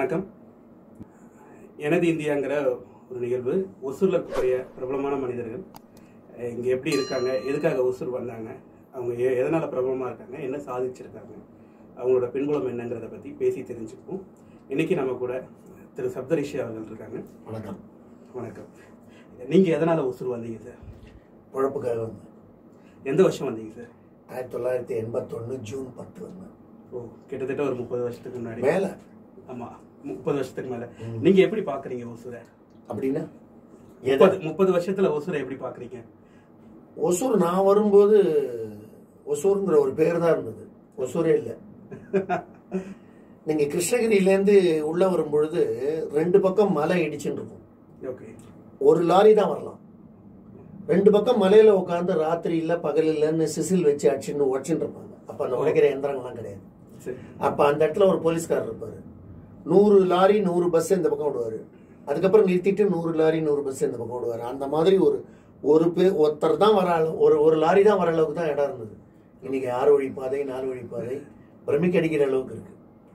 வணக்கம் எனது இந்தியாங்கிற ஒரு நிகழ்வு ஒசூரில் இருக்கக்கூடிய பிரபலமான மனிதர்கள் அஹ் இங்க எப்படி இருக்காங்க எதுக்காக ஒசூர் வந்தாங்க அவங்க எ- எதனால பிரபலமா இருக்காங்க என்ன சாதிச்சிருக்காங்க அவங்களோட பின்புலம் என்னங்கிறத பத்தி பேசி தெரிஞ்சுப்போம் இன்னைக்கு நம்ம கூட திரு சப்தரிஷி அவர்கள் இருக்காங்க வணக்கம் வணக்கம் நீங்க எதனால ஒசூர் வந்தீங்க சார் பொழப்புக்காக வந்தேன் எந்த வருஷம் வந்தீங்க சார் ஆயிரத்தி தொள்ளாயிரத்தி எண்பத்தொன்று ஜூன் பத்து வந்தேன் ஓ கிட்டத்தட்ட ஒரு முப்பது வருஷத்துக்கு முன்னாடி மேலே ஆமா முப்பது வருஷத்துக்கு மேல ம். நீங்க எப்படி பாக்குறீங்க ஒசூரை அப்படின்னா முப்பது எதை முப்பது வருஷத்துல ஒசூரை எப்படி பாக்குறீங்க ஒசூர் நான் வரும்போது ஒசூருங்கிற ஒரு பேர் தான் இருந்தது ஒசூரே இல்லை நீங்கள் கிருஷ்ணகிரியிலேருந்து உள்ளே வரும்பொழுது ரெண்டு பக்கம் மலை இடிச்சுன்னு இருக்கும் ஓகே ஒரு லாரி தான் வரலாம் ரெண்டு பக்கம் மலையில உட்காந்து ராத்திரியில பகல் இல்லைன்னு சிசில் வச்சு அடிச்சுன்னு உடச்சுட்டு இருப்பாங்க அப்ப அந்த உடைக்கிற எந்திரங்கள்லாம் கிடையாது சரி அப்ப அந்த இடத்துல ஒரு போலீஸ்காரர் இருப்பாரு நூறு லாரி நூறு பஸ் இந்த பக்கம் விடுவாரு அதுக்கப்புறம் நிறுத்திட்டு நூறு லாரி நூறு பஸ் இந்த பக்கம் விடுவாரு அந்த மாதிரி ஒரு ஒரு பே ஒருத்தர் தான் வர அளவு ஒரு ஒரு லாரி தான் வர அளவுக்கு தான் இடம் இருந்தது இன்னைக்கு ஆறு வழி பாதை நாலு வழி பாதை பிரமிக்க அடிக்கிற அளவுக்கு இருக்கு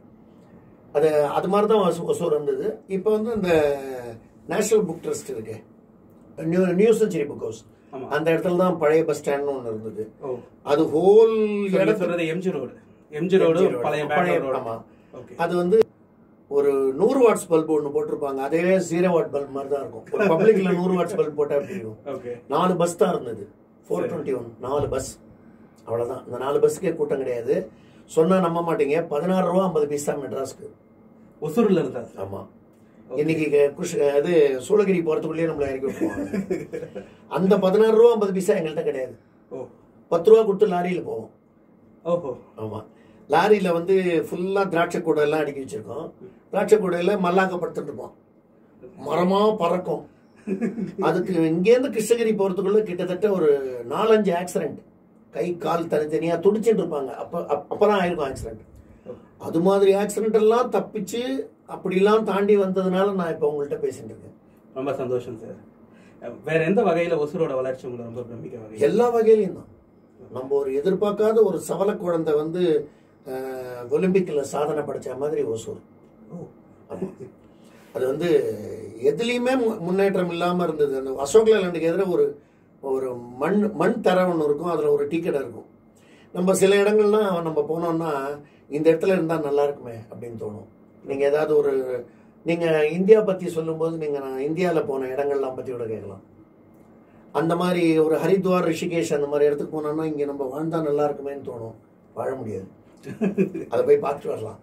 அது அது மாதிரி தான் ஒசூ- ஒசூர் இருந்தது இப்போ வந்து இந்த நேஷனல் புக் ட்ரஸ்ட் இருக்கு new new century book house ஆமா அந்த இடத்துல தான் பழைய பஸ் ஸ்டாண்ட்னு ஒன்று இருந்தது ஓ அது ஹோல் நீங்க இடத்துல சொல்றது MG road MG road MG road. பழைய பழைய- பேங்களூர் ரோடு ஆமா. ஓகே அது வந்து ஒரு நூறு வாட்ஸ் பல்ப் ஒன்று போட்டிருப்பாங்க அதே ஜீரோ வாட் பல்ப் மாதிரி தான் இருக்கும் ஒரு பப்ளிக்ல நூறு வாட்ஸ் பல்ப் போட்டா அப்படி இருக்கும் ஓகே நாலு பஸ் தான் இருந்தது ஃபோர் டுவெண்ட்டி ஒன் நாலு பஸ் அவ்வளவுதான் இந்த நாலு பஸ்ஸுக்கே கூட்டம் கிடையாது சொன்னா நம்ப மாட்டீங்க பதினாறு ரூபா ஐம்பது பைசா மெட்ராஸ்க்கு ஒசூர்ல இருந்தா சார் ஆமா இன்னைக்கு க- குஷ் அது சூளகிரி போறதுக்குள்ளேயே நம்மளை இறக்கி விட்டுருவாங்க அந்த பதினாறு ரூபா ஐம்பது பைசா எங்கள்கிட்ட கிடையாது ஓ பத்து ரூபா கொடுத்து லாரியில போவோம் ஓஹோ ஆமா லாரியில வந்து ஃபுல்லா திராட்சை கூடை எல்லாம் அடுக்கி வச்சிருக்கோம் திராட்சை கூடையில மல்லாக்க படுத்துட்டு இருப்போம் மரமா பறக்கும் அதுக்கு இங்கேருந்து கிருஷ்ணகிரி போறதுக்குள்ள கிட்டத்தட்ட ஒரு நாலஞ்சு ஆக்சிடென்ட் கை கால் தனித்தனியா துடிச்சிட்டு இருப்பாங்க அப்ப அப்- அப்பதான் ஆயிருக்கும் ஆக்சிடென்ட் அது மாதிரி ஆக்சிடென்ட் எல்லாம் தப்பிச்சு அப்படிலாம் தாண்டி வந்ததுனால நான் இப்ப உங்கள்கிட்ட பேசிட்டு இருக்கேன் ரொம்ப சந்தோஷம் சார் வேற எந்த வகையில ஒசூரோட வளர்ச்சி உங்களை ரொம்ப பிரமிக்க வகை எல்லா வகையிலையும் தான் நம்ம ஒரு எதிர்பார்க்காத ஒரு சவல குழந்தை வந்து அஹ், ஒலிம்பிக்ல சாதனை படைச்ச மாதிரி ஒசூர் ஓ ஆமா. அது வந்து எதுலேயுமே மு- முன்னேற்றம் இல்லாம இருந்தது அந்த அசோக் லேலண்டுக்கு எதிராக ஒரு ஒரு மண் மண் தர ஒன்று இருக்கும் அதுல ஒரு டீ கடை இருக்கும் நம்ம சில இடங்கள்லாம் நம்ம போனோம்னா இந்த இடத்துல இருந்தா நல்லா இருக்குமே அப்படின்னு தோணும் நீங்க ஏதாவது ஒரு நீங்க இந்தியா பத்தி சொல்லும்போது நீங்க நான் இந்தியால போன இடங்கள்லாம் பத்தி கூட கேட்கலாம் அந்த மாதிரி ஒரு ஹரித்வார் ரிஷிகேஷ் அந்த மாதிரி இடத்துக்கு போனோம்னா இங்க நம்ம வாழ்ந்தா நல்லா இருக்குமேன்னு தோணும் வாழ முடியாது அதை போய் பார்த்துட்டு வரலாம்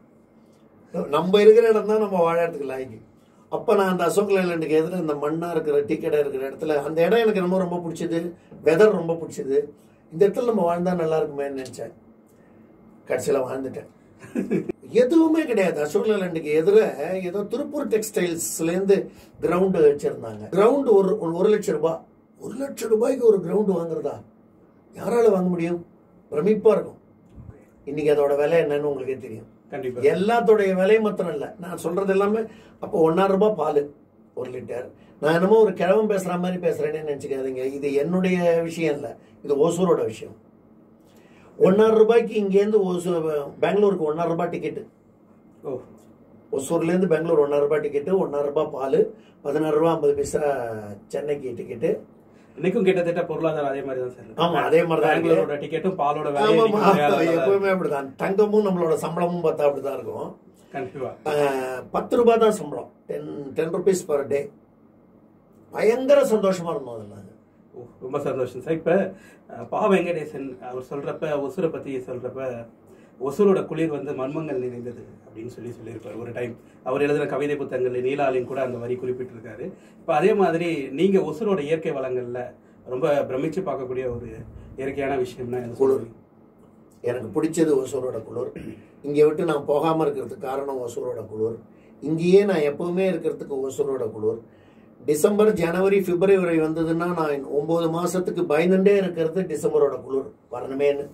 நம்ம இருக்கிற இடம் தான் நம்ம வாழறதுக்கு லாய்க்கு அப்போ நான் அந்த அசோக் லேலண்டுக்கு எதிர இந்த மண்ணாக இருக்கிற டிக்கெட் இருக்கிற இடத்துல அந்த இடம் எனக்கு ரொம்ப ரொம்ப பிடிச்சது வெதர் ரொம்ப பிடிச்சது இந்த இடத்துல நம்ம வாழ்ந்தா நல்லா இருக்குமேன்னு நினச்சேன் கடைசியில் வாழ்ந்துட்டேன் எதுவுமே கிடையாது அசோக் லேலண்டுக்கு எதிர ஏதோ திருப்பூர் டெக்ஸ்டைல்ஸ்லேருந்து கிரவுண்டு வச்சுருந்தாங்க கிரவுண்டு ஒரு ஒரு- ஒரு லட்சம் ரூபாய் ஒரு லட்சம் ரூபாய்க்கு ஒரு கிரவுண்டு வாங்குறதா யாரால வாங்க முடியும் பிரமிப்பாக இருக்கும் இன்னைக்கு அதோட விலை என்னன்னு உங்களுக்கே தெரியும் கண்டிப்பா எல்லாத்தோடைய விலை மாத்திரம் இல்ல நான் சொல்றது எல்லாமே அப்போ ஒன்னாயிரம் ரூபாய் பால் ஒரு லிட்டர் நான் என்னமோ ஒரு கிழவன் பேசுற மாதிரி பேசுறேன்னு நினைச்சுக்காதீங்க இது என்னுடைய விஷயம் இல்ல இது ஓசூரோட விஷயம் ஒன்னாயிரம் ரூபாய்க்கு இங்கேருந்து ஓசூர் பெங்களூருக்கு ஒன்னாயிரம் ரூபாய் டிக்கெட்டு ஓ ஒசூர்ல இருந்து பெங்களூர் ஒன்னாயிரம் ரூபாய் டிக்கெட்டு ஒன்னாயிரம் ரூபாய் பால் பதினாறு ரூபாய் ஐம்பது பைசா சென்னைக்கு டிக்கெட்டு இன்னைக்கும் கிட்டத்தட்ட பொருளாதாரம் அதே மாதிரி தான் சார் ஆமா, அதே மாதிரி தான் இருக்கு. பெங்களூரோட டிக்கெட்டும் பாலோட விலையும் ஆமாம் இன்னைக்கும் ஒரே அளவுல தான் எப்பவுமே அப்படிதான் தங்கமும் நம்மளோட சம்பளமும் பார்த்தா அப்படிதான் இருக்கும் இருக்கு. கண்டிப்பா ஆஹ், பத்து ரூபாய் தான் சம்பளம் ten ten rupees per day பயங்கர சந்தோஷமா இருந்தோம் அதெல்லாம் ஓ, ரொம்ப சந்தோஷம் சார் இப்ப அஹ், பா வெங்கடேசன் அவர் சொல்றப்ப ஒசூரை பத்தி சொல்றப்ப ஒசூரோட குளிர் வந்து மர்மங்கள் நிறைந்தது அப்படின்னு சொல்லி சொல்லியிருப்பார் ஒரு டைம் அவர் எழுதின கவிதை புத்தகங்கள் நீலாலின் கூட அந்த வரி குறிப்பிட்டிருக்காரு இப்ப அதே மாதிரி நீங்க ஒசூரோட இயற்கை வளங்கள்ல ரொம்ப பிரமிச்சு பார்க்கக்கூடிய ஒரு இயற்கையான விஷயம்னா எது குளிர். சொல்லுவீங்க? எனக்கு பிடிச்சது ஒசூரோட குளிர் இங்கே விட்டு நான் போகாம இருக்கிறதுக்கு காரணம் ஒசூரோட குளிர் இங்கேயே நான் எப்பவுமே இருக்கிறதுக்கு ஒசூரோட குளிர் டிசம்பர் ஜனவரி பிப்ரவரி வந்ததுன்னா நான் ஒன்பது மாசத்துக்கு பயந்துட்டே இருக்கிறது டிசம்பரோட குளிர் வரணுமேன்னு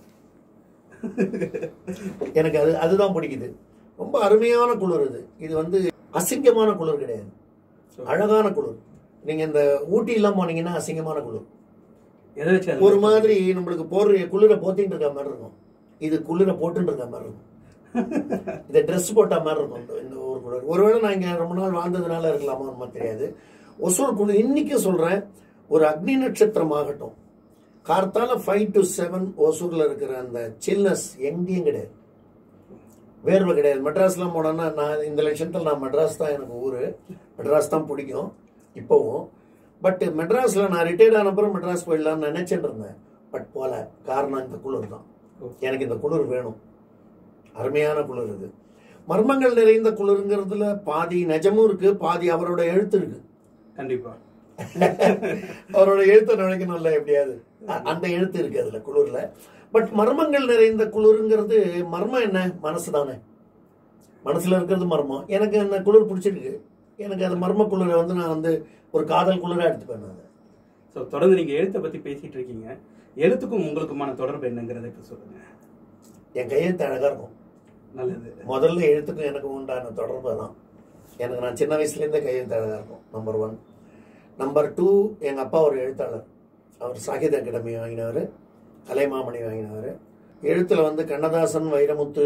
எனக்கு அது அதுதான் பிடிக்குது ரொம்ப அருமையான குளிர் இது இது வந்து அசிங்கமான குளிர் கிடையாது அழகான குளிர் நீங்க இந்த ஊட்டி எல்லாம் போனீங்கன்னா அசிங்கமான குளிர் எதை வச்சு அது ஒரு மாதிரி நம்மளுக்கு போடுற குளிர போத்திட்டு இருக்க மாதிரி இருக்கும் இது குளிர போட்டுட்டு இருக்க மாதிரி இருக்கும் இதை ட்ரெஸ் போட்ட மாதிரி இருக்கும் இந்த- இந்த ஒரு ஒசூர் குளிர் ஒருவேளை நான் இங்க ரொம்ப நாள் வாழ்ந்ததுனால இருக்கலாமா நம்ம தெரியாது ஒசூர் குளிர் இன்னைக்கு சொல்றேன் ஒரு அக்னி நட்சத்திரம் ஆகட்டும் கார்த்தால ஃபைவ் டு செவன் ஒசூர்ல இருக்கிற அந்த சில்னஸ் எங்கேயும் கிடையாது வேர்வை கிடையாது மெட்ராஸ்லாம் போனோன்னா நான் இந்த லட்சத்தில் நான் மெட்ராஸ் தான் எனக்கு ஊர் மெட்ராஸ் தான் பிடிக்கும் இப்போவும் பட் மெட்ராஸில் நான் ரிட்டையர்ட் ஆன அப்புறம் மெட்ராஸ் போயிடலாம்னு நினைச்சிட்டு இருந்தேன் பட் போல காரணம் இந்த குளிர் தான் எனக்கு இந்த குளிர் வேணும் அருமையான குளிர் இது மர்மங்கள் நிறைந்த குளிருங்கிறதுல பாதி நிஜமும் இருக்கு பாதி அவரோட எழுத்து இருக்கு கண்டிப்பா அவரோட எழுத்தை நினைக்கணும்ல எப்படியாவது அ- அந்த எழுத்து இருக்கு அதுல குளிர்ல பட் மர்மங்கள் நிறைந்த குளிருங்கிறது மர்மம் என்ன மனசு தானே மனசுல இருக்கிறது மர்மம் எனக்கு அந்த குளிர் பிடிச்சிருக்கு எனக்கு அந்த மர்ம குளிரை வந்து நான் வந்து ஒரு காதல் குளிரா எடுத்துப்பேன் நான் அதை. ஸோ தொடர்ந்து நீங்க எழுத்தை பத்தி பேசிட்டு இருக்கீங்க எழுத்துக்கும் உங்களுக்குமான தொடர்பு என்னங்கிறத இப்ப சொல்லுங்க என் கையெழுத்து அழகா இருக்கும் நல்லது முதல்ல எழுத்துக்கும் எனக்கு உண்டான தொடர்பு தான் எனக்கு நான் சின்ன வயசுலேருந்தே கையெழுத்து அழகா இருக்கும் நம்பர் ஒன் நம்பர் டூ எங்கள் அப்பா ஒரு எழுத்தாளர் அவர் சாகித்ய அகாடமி வாங்கினவர் கலைமாமணி வாங்கினவர் எழுத்தில் வந்து கண்ணதாசன் வைரமுத்து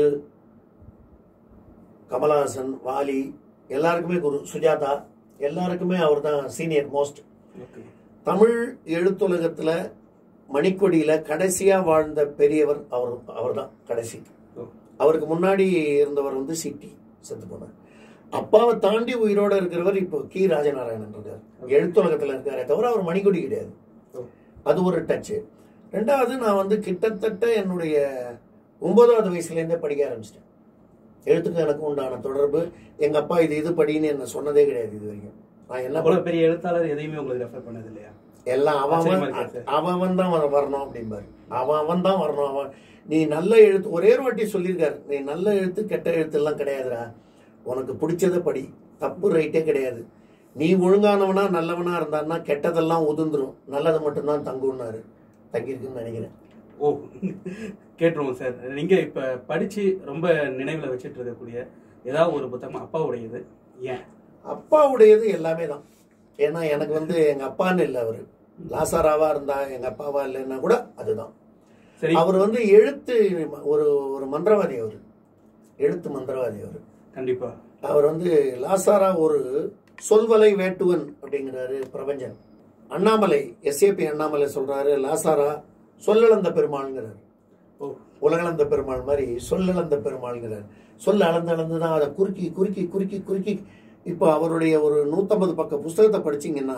கமலஹாசன் வாலி எல்லாருக்குமே குரு சுஜாதா எல்லாருக்குமே அவர் தான் சீனியர் மோஸ்ட் ஓகே தமிழ் எழுத்துலகத்தில் மணிக்கொடியில் கடைசியாக வாழ்ந்த பெரியவர் அவர் அவர்தான் கடைசி ஓ அவருக்கு முன்னாடி இருந்தவர் வந்து சிட்டி செத்து போனார் அப்பாவை தாண்டி உயிரோட இருக்கிறவர் இப்போ கி ராஜநாராயணன் இருக்கார் எழுத்துலகத்தில் இருக்காரே தவிர அவர் மணிக்கொடி கிடையாது ஓ அது ஒரு டச்சு ரெண்டாவது நான் வந்து கிட்டத்தட்ட என்னுடைய ஒன்பதாவது வயசுலேருந்தே படிக்க ஆரம்பிச்சிட்டேன் எழுத்துக்கு எனக்கு உண்டான தொடர்பு எங்க அப்பா இது இது படின்னு என்ன சொன்னதே கிடையாது இது வரைக்கும் நான் என்ன அவ்வளவு பெரிய எழுத்தாளர் எதையுமே உங்களுக்கு ரெஃபர் பண்ணது இல்லையா எல்லாம் அவன் ஆச்சரியமா இருக்கு சார். அவன் அவன் தான் வர- வரணும் அப்படிம்பாரு அவன் அவன் தான் வரணும் அவன் நீ நல்ல எழுத்து ஒரே ஒரு வாட்டி சொல்லியிருக்காரு நீ நல்ல எழுத்து கெட்ட எழுத்து எல்லாம் கிடையாதுடா உனக்கு பிடிச்சதை படி தப்பு ரைட்டே கிடையாது நீ ஒழுங்கானவனா நல்லவனா இருந்தான்னா கெட்டதெல்லாம் உதிர்ந்துரும் நல்லது மட்டும்தான் தங்குன்னாரு தங்கியிருக்குன்னு நினைக்கிறேன் ஓ கேட்டுருவோம் சார் நீங்க இப்ப படிச்சு ரொம்ப நினைவுல வச்சிட்டு இருக்கக்கூடிய ஏதாவது ஒரு புத்தகம் அப்பாவுடையது ஏன் அப்பாவுடையது எல்லாமே தான் ஏன்னா எனக்கு வந்து எங்க அப்பான்னு இல்லை அவரு லாசாராவா இருந்தா எங்க அப்பாவா இல்லைன்னா கூட அதுதான் சரி அவர் வந்து எழுத்து ஒரு ஒரு மந்திரவாதி அவர் எழுத்து மந்திரவாதி அவர் கண்டிப்பா அவர் வந்து லாசாரா ஒரு சொல்வலை வேட்டுவன் அப்படிங்கிறாரு பிரபஞ்சன் அண்ணாமலை எஸ்ஏபி அண்ணாமலை சொல்றாரு லாசாரா சொல்லளந்த பெருமாள்ங்கிறார் ஓ உலகளந்த பெருமாள் மாதிரி சொல்லளந்த பெருமாள்ங்கிறார் சொல்ல அளந்து அளந்து தான் அதை குறுக்கி குறுக்கி குறுக்கி குறுக்கி இப்போ அவருடைய ஒரு நூற்றம்பது பக்க புஸ்தகத்தை படிச்சீங்கன்னா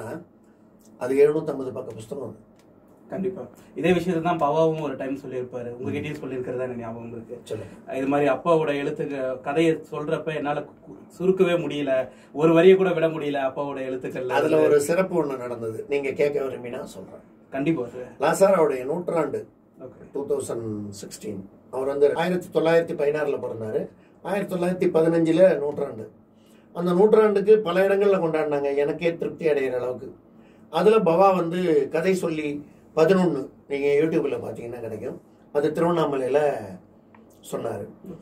அது எழுநூத்தம்பது பக்க புஸ்தகம் அது. கண்டிப்பா இதே விஷயத்தை தான் பவாவும் ஒரு டைம் சொல்லியிருப்பாரு உங்ககிட்டயும் சொல்லியிருக்கிறதா எனக்கு ஞாபகம் இருக்கு சொல்லுங்க இது மாதிரி அப்பாவோட எழுத்துக்கு கதையை சொல்றப்ப என்னால கு- சுருக்கவே முடியல ஒரு வரியை கூட விட முடியல அப்பாவோட எழுத்துக்கள்ல அதுல ஒரு சிறப்பு ஒண்ணு நடந்தது நீங்க கேட்க விரும்பினா சொல்றேன் கண்டிப்பா சார் லாசாராவுடைய நூற்றாண்டு ஓகே டூ தௌசண்ட் சிக்ஸ்டீன் அவர் வந்து ஆயிரத்தி தொள்ளாயிரத்தி பதினாறில் பிறந்தாரு ஆயிரத்தி தொள்ளாயிரத்தி பதினஞ்சில் நூற்றாண்டு அந்த நூற்றாண்டுக்கு பல இடங்களில் கொண்டாடினாங்க எனக்கே திருப்தி அடைகிற அளவுக்கு அதில் பவா வந்து கதை சொல்லி பதினொன்று நீங்கள் யூடியூப்பில் பார்த்தீங்கன்னா கிடைக்கும் அது திருவண்ணாமலையில் சொன்னார்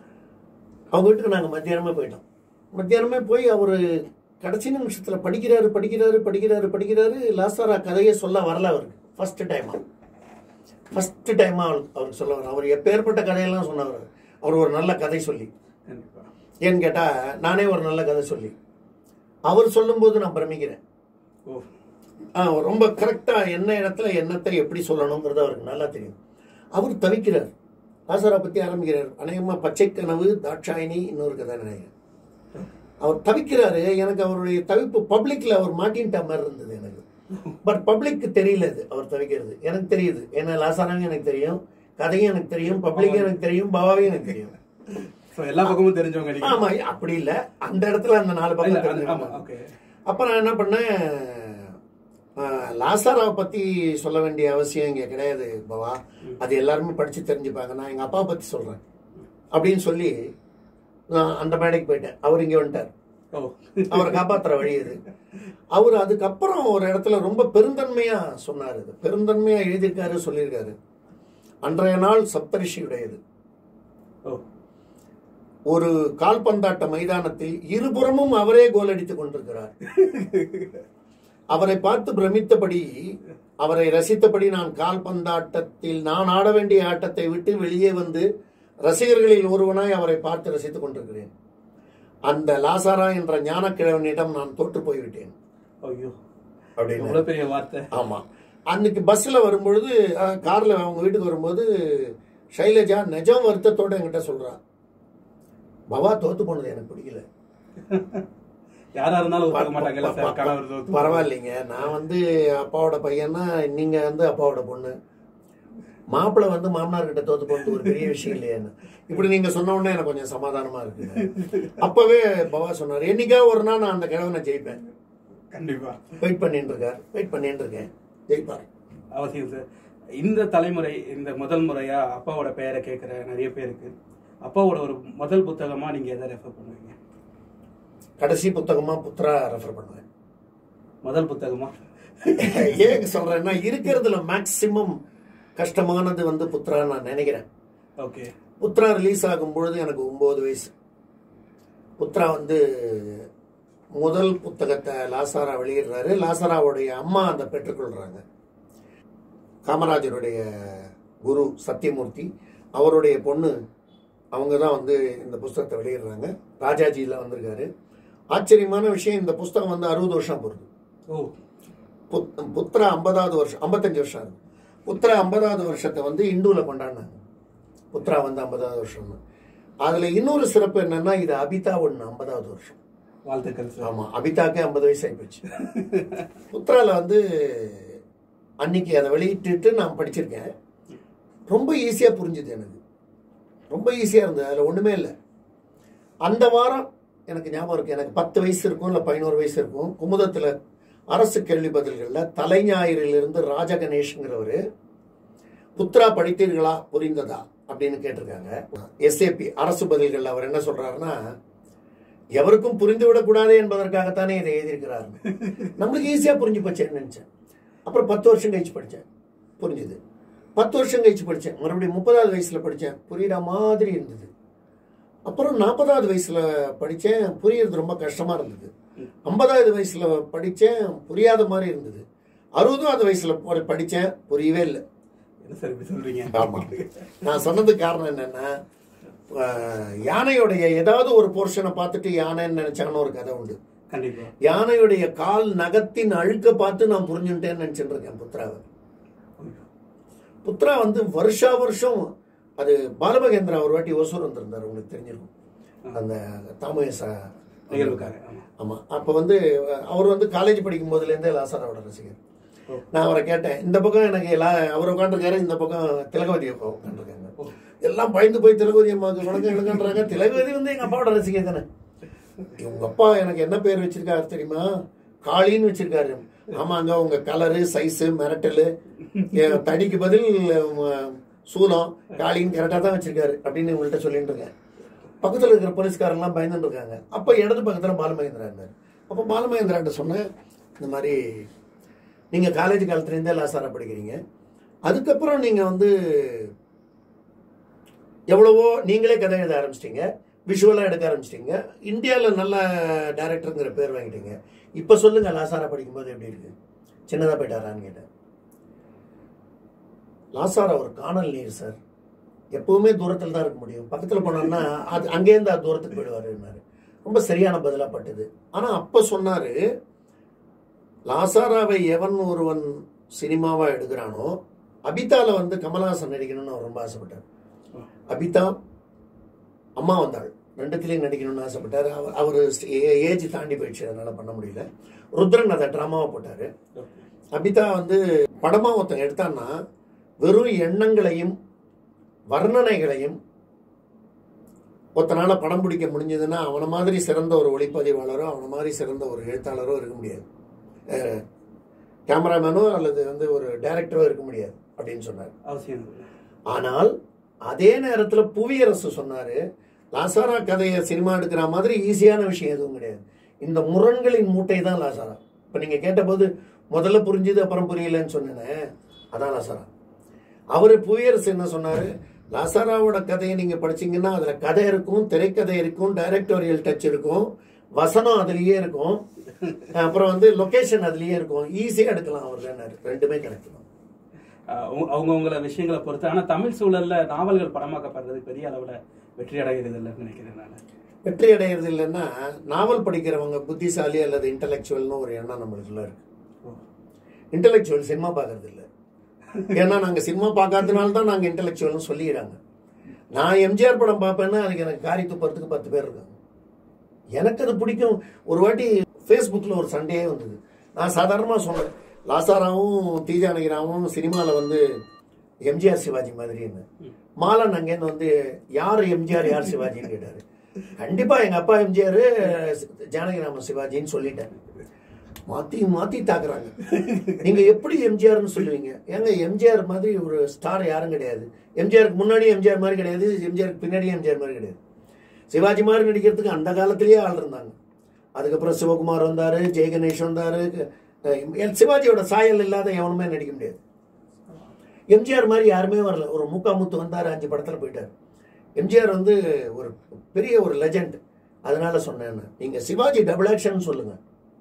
அவங்க வீட்டுக்கு நாங்கள் மத்தியானமே போயிட்டோம் மத்தியானமே போய் அவர் கடைசி நிமிஷத்தில் படிக்கிறாரு படிக்கிறாரு படிக்கிறாரு படிக்கிறாரு லாஸ்டாரா கதையை சொல்ல வரல அவருக்கு ஃபர்ஸ்ட் டைமாக ஃபர்ஸ்ட் டைமாக அவருக்கு அவருக்கு சொல்ல வர அவர் எப்பேற்பட்ட கதையெல்லாம் சொன்னவர் அவர் ஒரு நல்ல கதை சொல்லி கண்டிப்பா ஏன்னு கேட்டால் நானே ஒரு நல்ல கதை சொல்லி அவர் சொல்லும்போது நான் பிரமிக்கிறேன் ஓ ஆ, ரொம்ப கரெக்டாக என்ன இடத்துல என்னத்தை எப்படி சொல்லணுங்கிறது அவருக்கு நல்லா தெரியும் அவர் தவிக்கிறார் லாசரா பற்றி ஆரம்பிக்கிறார் அநேகமாக பச்சை கனவு தாட்சாயினி இன்னொரு கதை நினைக்கிறேன் அவர் தவிக்கிறாரு எனக்கு அவருடைய தவிப்பு பப்ளிக்ல அவர் மாட்டின்ட்ட மாதிரி இருந்தது எனக்கு பட் பப்ளிக்கு தெரியல அது அவர் தவிக்கிறது எனக்கு தெரியுது ஏன்னா லாசாராவும் எனக்கு தெரியும் கதையும் எனக்கு தெரியும் பப்ளிக்கும் எனக்கு தெரியும் பவாவையும் எனக்கு தெரியும் ஸோ எல்லா பக்கமும் தெரிஞ்சவங்க நீங்க ஆமா அப்படி இல்ல அந்த இடத்துல அந்த நாலு இல்ல, பக்கம் அது- தெரிஞ்சவங்க. ஆமா ஓகே அப்ப நான் என்ன பண்ணேன் ஆஹ், லாசாராவை பத்தி சொல்ல வேண்டிய அவசியம் இங்க கிடையாது பவா அது எல்லாருமே படிச்சு தெரிஞ்சுப்பாங்க நான் எங்க அப்பா பத்தி சொல்றேன் அப்படின்னு சொல்லி நான் அந்த மேடைக்கு போயிட்டேன் அவர் இங்க வந்துட்டார் ஓ அவரை காப்பாத்துற வழி இது அவர் அதுக்கப்புறம் ஒரு இடத்துல ரொம்ப பெருந்தன்மையா சொன்னார் இது பெருந்தன்மையா எழுதியிருக்காரு சொல்லியிருக்காரு அன்றைய நாள் சப்தரிஷியுடையது ஓ ஒரு கால்பந்தாட்ட மைதானத்தில் இருபுறமும் அவரே கோல் அடித்துக் கொண்டிருக்கிறார் அவரை பார்த்து பிரமித்தபடி அவரை ரசித்தபடி நான் கால்பந்தாட்டத்தில் நான் ஆட வேண்டிய ஆட்டத்தை விட்டு வெளியே வந்து ரசிகர்களில் ஒருவனாய் அவரை பார்த்து ரசித்துக் கொண்டிருக்கிறேன் அந்த லாசாரா என்ற ஞானக்கிழவனிடம் நான் தோற்று போய்விட்டேன் ஐயோ அப்படின்னு எவ்வளவு பெரிய வார்த்தை ஆமா அன்னைக்கு பஸ்ல வரும்பொழுது அஹ், கார்ல அவங்க வீட்டுக்கு வரும்போது சைலஜா நிஜம் வருத்தத்தோட என்கிட்ட சொல்றா பவா தோத்து போனது எனக்கு பிடிக்கல யாரா இருந்தாலும் ஒத்துக்க ப- மாட்டாங்கல்ல ப- சார் ப- கணவர் தோத்து பரவாயில்லைங்க நான் வந்து அப்பாவோட பையன்னா நீங்க வந்து அப்பாவோட பொண்ணு மாப்பிள்ளை வந்து மாமனார் கிட்ட தோத்து போனது ஒரு பெரிய விஷயம் இல்லையான்னு இப்படி நீங்க சொன்ன உடனே எனக்கு கொஞ்சம் சமாதானமா இருக்குங்க அப்பவே பவா சொன்னார் என்னைக்கா ஒரு நாள் நான் அந்த கிழவனை ஜெயிப்பேன் கண்டிப்பா வெயிட் பண்ணிட்டு இருக்கார் வெயிட் பண்ணிட்டு இருக்கேன் ஜெயிப்பார் அவசியம் சார் இந்த தலைமுறை இந்த முதல் முறையா அப்பாவோட பெயரை கேட்குற நிறைய பேருக்கு அப்பாவோட ஒரு முதல் புத்தகமா நீங்க எதை ரெஃபர் பண்ணுவீங்க கடைசி புத்தகமா புத்ரா ரெஃபர் பண்ணுவேன் முதல் புத்தகமா ஏன் சொல்றேன்னா இருக்கிறதுல மேக்சிமம் கஷ்டமானது வந்து புத்ரா நான் நினைக்கிறேன் ஓகே புத்ரா ரிலீஸ் ஆகும் பொழுது எனக்கு ஒன்பது வயசு புத்ரா வந்து முதல் புத்தகத்தை லாசாரா வெளியிடுறாரு லாசாராவுடைய அம்மா அந்த பெற்றுக்கொள்றாங்க காமராஜருடைய குரு சத்தியமூர்த்தி அவருடைய பொண்ணு அவங்க தான் வந்து இந்த புஸ்தகத்தை வெளியிடுறாங்க ராஜாஜியில் வந்திருக்காரு ஆச்சரியமான விஷயம் இந்த புஸ்தகம் வந்து அறுபது வருஷம் போகுது ஓ புத்- புத்ரா ஐம்பதாவது வருஷம் ஐம்பத்தஞ்சு வருஷம் ஆகுது புத்ரா ஐம்பதாவது வருஷத்தை வந்து இந்துல கொண்டாடினாங்க புத்ரா வந்து ஐம்பதாவது வருஷம் அதுல இன்னொரு சிறப்பு என்னன்னா இது அபிதா ஒண்ணு ஐம்பதாவது வருஷம் வாழ்த்துக்கள் சார் ஆமா அபிதாக்கே ஐம்பது வயசு ஆயிப்போச்சு புத்ரால வந்து அன்னைக்கு அதை வெளியிட்டுட்டு நான் படிச்சிருக்கேன் ரொம்ப ஈஸியா புரிஞ்சுது எனக்கு ரொம்ப ஈஸியா இருந்தது அதுல ஒண்ணுமே இல்லை அந்த வாரம் எனக்கு ஞாபகம் இருக்கு எனக்கு பத்து வயசு இருக்கும் இல்ல பதினோரு வயசு இருக்கும் குமுதத்துல அரசு கேள்வி பதில்கள்ல தலைஞாயிறிலிருந்து ராஜ கணேஷ்ங்கிறவரு புத்ரா படித்தீர்களா புரிந்ததா அப்படின்னு கேட்டிருக்காங்க எஸ்ஏபி அரசு பதில்கள் அவர் என்ன சொல்றாருன்னா எவருக்கும் புரிந்து விடக்கூடாது என்பதற்காகத்தானே இதை எழுதியிருக்கிறார் நம்மளுக்கு ஈஸியா புரிஞ்சு போச்சேன்னு நினைச்சேன் அப்புறம் பத்து வருஷம் கழிச்சு படிச்சேன் புரிஞ்சுது பத்து வருஷம் கழிச்சு படிச்சேன் மறுபடியும் முப்பதாவது வயசுல படிச்சேன் புரியுற மாதிரி இருந்தது அப்புறம் நாற்பதாவது வயசுல படிச்சேன் புரியறது ரொம்ப கஷ்டமா இருந்தது ஐம்பதாவது வயசுல படிச்சேன் புரியாத மாதிரி இருந்தது அறுபதாவது வயசுல ப- படிச்சேன் புரியவே இல்லை என்ன சார் இப்படி சொல்றீங்க ஆமா நான் சொன்னதுக்கு காரணம் என்னன்னா அஹ், யானையுடைய ஏதாவது ஒரு போர்ஷனை பார்த்துட்டு யானைன்னு நினைச்சான்னு ஒரு கதை உண்டு கண்டிப்பா யானையுடைய கால் நகத்தின் அழுக்க பார்த்து நான் புரிஞ்சுட்டேன்னு நினைச்சிட்டு இருக்கேன் புத்ராவை புத்ரா வந்து வருஷா வருஷம் அது பாலமகேந்திரா ஒரு வாட்டி ஒசூர் வந்திருந்தார் உங்களுக்கு தெரிஞ்சிருக்கும் அந்த தாமயசா நிகழ்வுக்காக ஆமா ஆமா அப்ப வந்து அஹ், அவர் வந்து காலேஜ் படிக்கும் போதுலேருந்தே லாசாராவோட ரசிகர் ஓ. நான் அவரை கேட்டேன் இந்த பக்கம் எனக்கு எல்லா அவர் உட்காந்துருக்காரு இந்த பக்கம் திலகவதி அப்பா உட்காந்துருக்காங்க ஓ. எல்லாம் பயந்து போய் திலகவதி அம்மாவுக்கு வணக்கம் எடுக்கன்றாங்க திலகவதி வந்து எங்க அப்பாவோட ரசிகர் தானே உங்க அப்பா எனக்கு என்ன பேர் வச்சிருக்காரு தெரியுமா காளின்னு வச்சிருக்காரு ஆமாங்க உங்க கலரு சைஸு மிரட்டலு என் தடிக்கு பதில் உம், சூலம் காளின்னு கரெக்டாக தான் வச்சிருக்காரு அப்படின்னு உங்கள்கிட்ட சொல்லிட்டு இருக்கேன் பக்கத்துல இருக்கிற போலீஸ்காரெல்லாம் பயந்துட்டு இருக்காங்க அப்ப இடது பக்கத்துல பாலமகேந்திரா இருந்தார் அப்போ பாலமகேந்திராட்ட சொன்னேன் இந்த மாதிரி நீங்க காலேஜ் காலத்துல இருந்தே லாசாரா படிக்கிறீங்க அதுக்கப்புறம் நீங்க வந்து எவ்வளவோ நீங்களே கதை எழுத ஆரம்பிச்சிட்டீங்க விஷுவலாக எடுக்க ஆரம்பிச்சிட்டீங்க இந்தியாவில் நல்ல டைரக்டருங்கிற பேர் வாங்கிட்டீங்க இப்போ சொல்லுங்க லாசாரா படிக்கும்போது எப்படி இருக்கு சின்னதாக போயிட்டாரான்னு கேட்டேன் லாசாரா ஒரு காணல் நீர் சார் எப்பவுமே தூரத்தில் தான் இருக்க முடியும் பக்கத்தில் போனோம்னா அது அங்கேருந்து அது தூரத்துக்கு போயிடுவாருன்னாரு ரொம்ப சரியான பதிலாக பட்டது ஆனால் அப்போ சொன்னாரு லாசாராவை எவன் ஒருவன் சினிமாவா எடுக்கிறானோ அபிதால வந்து கமலஹாசன் நடிக்கணும்னு அவர் ரொம்ப ஆசைப்பட்டார் அபிதா அம்மா வந்தாள் ரெண்டுத்திலையும் நடிக்கணும்னு ஆசைப்பட்டார் அவர் அவர் ஏஜ் தாண்டி போயிடுச்சு அதனால பண்ண முடியல ருத்ரன் அதை ட்ராமாவை போட்டாரு அபிதா வந்து படமா ஒருத்தன் எடுத்தான்னா வெறும் எண்ணங்களையும் வர்ணனைகளையும் ஒருத்தனால படம் பிடிக்க முடிஞ்சதுன்னா அவனை மாதிரி சிறந்த ஒரு ஒளிப்பதிவாளரோ அவனை மாதிரி சிறந்த ஒரு எழுத்தாளரோ இருக்க முடியாது கேமராமேனோ அல்லது வந்து ஒரு டைரக்டரோ இருக்க முடியாது அப்படின்னு சொன்னார் அவசியம் ஆனால் அதே நேரத்துல புவியரசு சொன்னாரு லாசாரா கதையை சினிமா எடுக்கிற மாதிரி ஈஸியான விஷயம் எதுவும் கிடையாது இந்த முரண்களின் மூட்டை தான் லாசாரா இப்ப நீங்க கேட்டபோது முதல்ல புரிஞ்சுது அப்புறம் புரியலன்னு சொன்னேனே அதான் லாசாரா அவரு புவியரசு என்ன சொன்னாரு லாசாராவோட கதையை நீங்க படிச்சீங்கன்னா அதுல கதை இருக்கும் திரைக்கதை இருக்கும் டைரக்டோரியல் டச் இருக்கும் வசனம் அதுலயே இருக்கும் அப்புறம் வந்து லொகேஷன் அதுலயே இருக்கும் ஈஸியா எடுக்கலாம் அவர் ரெண்டுமே கிடைக்கலாம் அவங்கவுங்கள விஷயங்களை பொறுத்து ஆனா தமிழ் சூழல்ல நாவல்கள் படமாக்கப்படுறது பெரிய அளவுல வெற்றி அடைகிறது இல்லைன்னு நினைக்கிறேன் நான் வெற்றி அடையிறது இல்லைன்னா நாவல் படிக்கிறவங்க புத்திசாலி அல்லது இன்டலெக்சுவல்னு ஒரு எண்ணம் நம்மளுக்குள்ள இருக்கு இன்டலெக்சுவல் சினிமா பார்க்கறது இல்லை ஏன்னா நாங்க சினிமா பார்க்காதனால தான் நாங்க இன்டலெக்சுவல்னு சொல்லிக்கிறாங்க நான் எம்ஜிஆர் படம் பார்ப்பேன்னா அதுக்கு எனக்கு காரி துப்புறதுக்கு பத்து பேர் இருக்காங்க எனக்கு அது பிடிக்கும் ஒரு வாட்டி ஃபேஸ்புக்கில் ஒரு சண்டையே வந்தது நான் சாதாரணமாக சொன்னேன் லாசாராவும் தீஜானகிராவும் சினிமாவில் வந்து எம்ஜிஆர் சிவாஜி மாதிரின்னு மாலன் அங்கேருந்து வந்து யார் எம்ஜிஆர் யார் சிவாஜின்னு கேட்டாரு கண்டிப்பா எங்க அப்பா எம்ஜிஆர் ஜானகிராமன் சிவாஜின்னு சொல்லிட்டேன் மாத்தி மாத்தி தாக்குறாங்க நீங்க எப்படி எம்ஜிஆர்னு சொல்லுவீங்க ஏங்க எம்ஜிஆர் மாதிரி ஒரு ஸ்டார் யாரும் கிடையாது எம்ஜிஆருக்கு முன்னாடி எம்ஜிஆர் மாதிரி கிடையாது எம்ஜிஆருக்கு பின்னாடியும் எம்ஜிஆர் மாதிரி கிடையாது சிவாஜி மாதிரி நடிக்கிறதுக்கு அந்த காலத்திலேயே ஆள் இருந்தாங்க அதுக்கப்புறம் சிவகுமார் வந்தாரு ஜெயகணேஷ் வந்தாரு அஹ் சிவாஜியோட சாயல் இல்லாத எவனுமே நடிக்க முடியாது எம்ஜிஆர் மாதிரி யாருமே வரல ஒரு முக்காமுத்து வந்தார் அஞ்சு படத்துல போயிட்டார் எம்ஜிஆர் வந்து ஒரு பெரிய ஒரு லெஜண்ட் அதனால சொன்னேன் நான். நீங்க சிவாஜி டபுள் ஆக்ஷன் சொல்லுங்க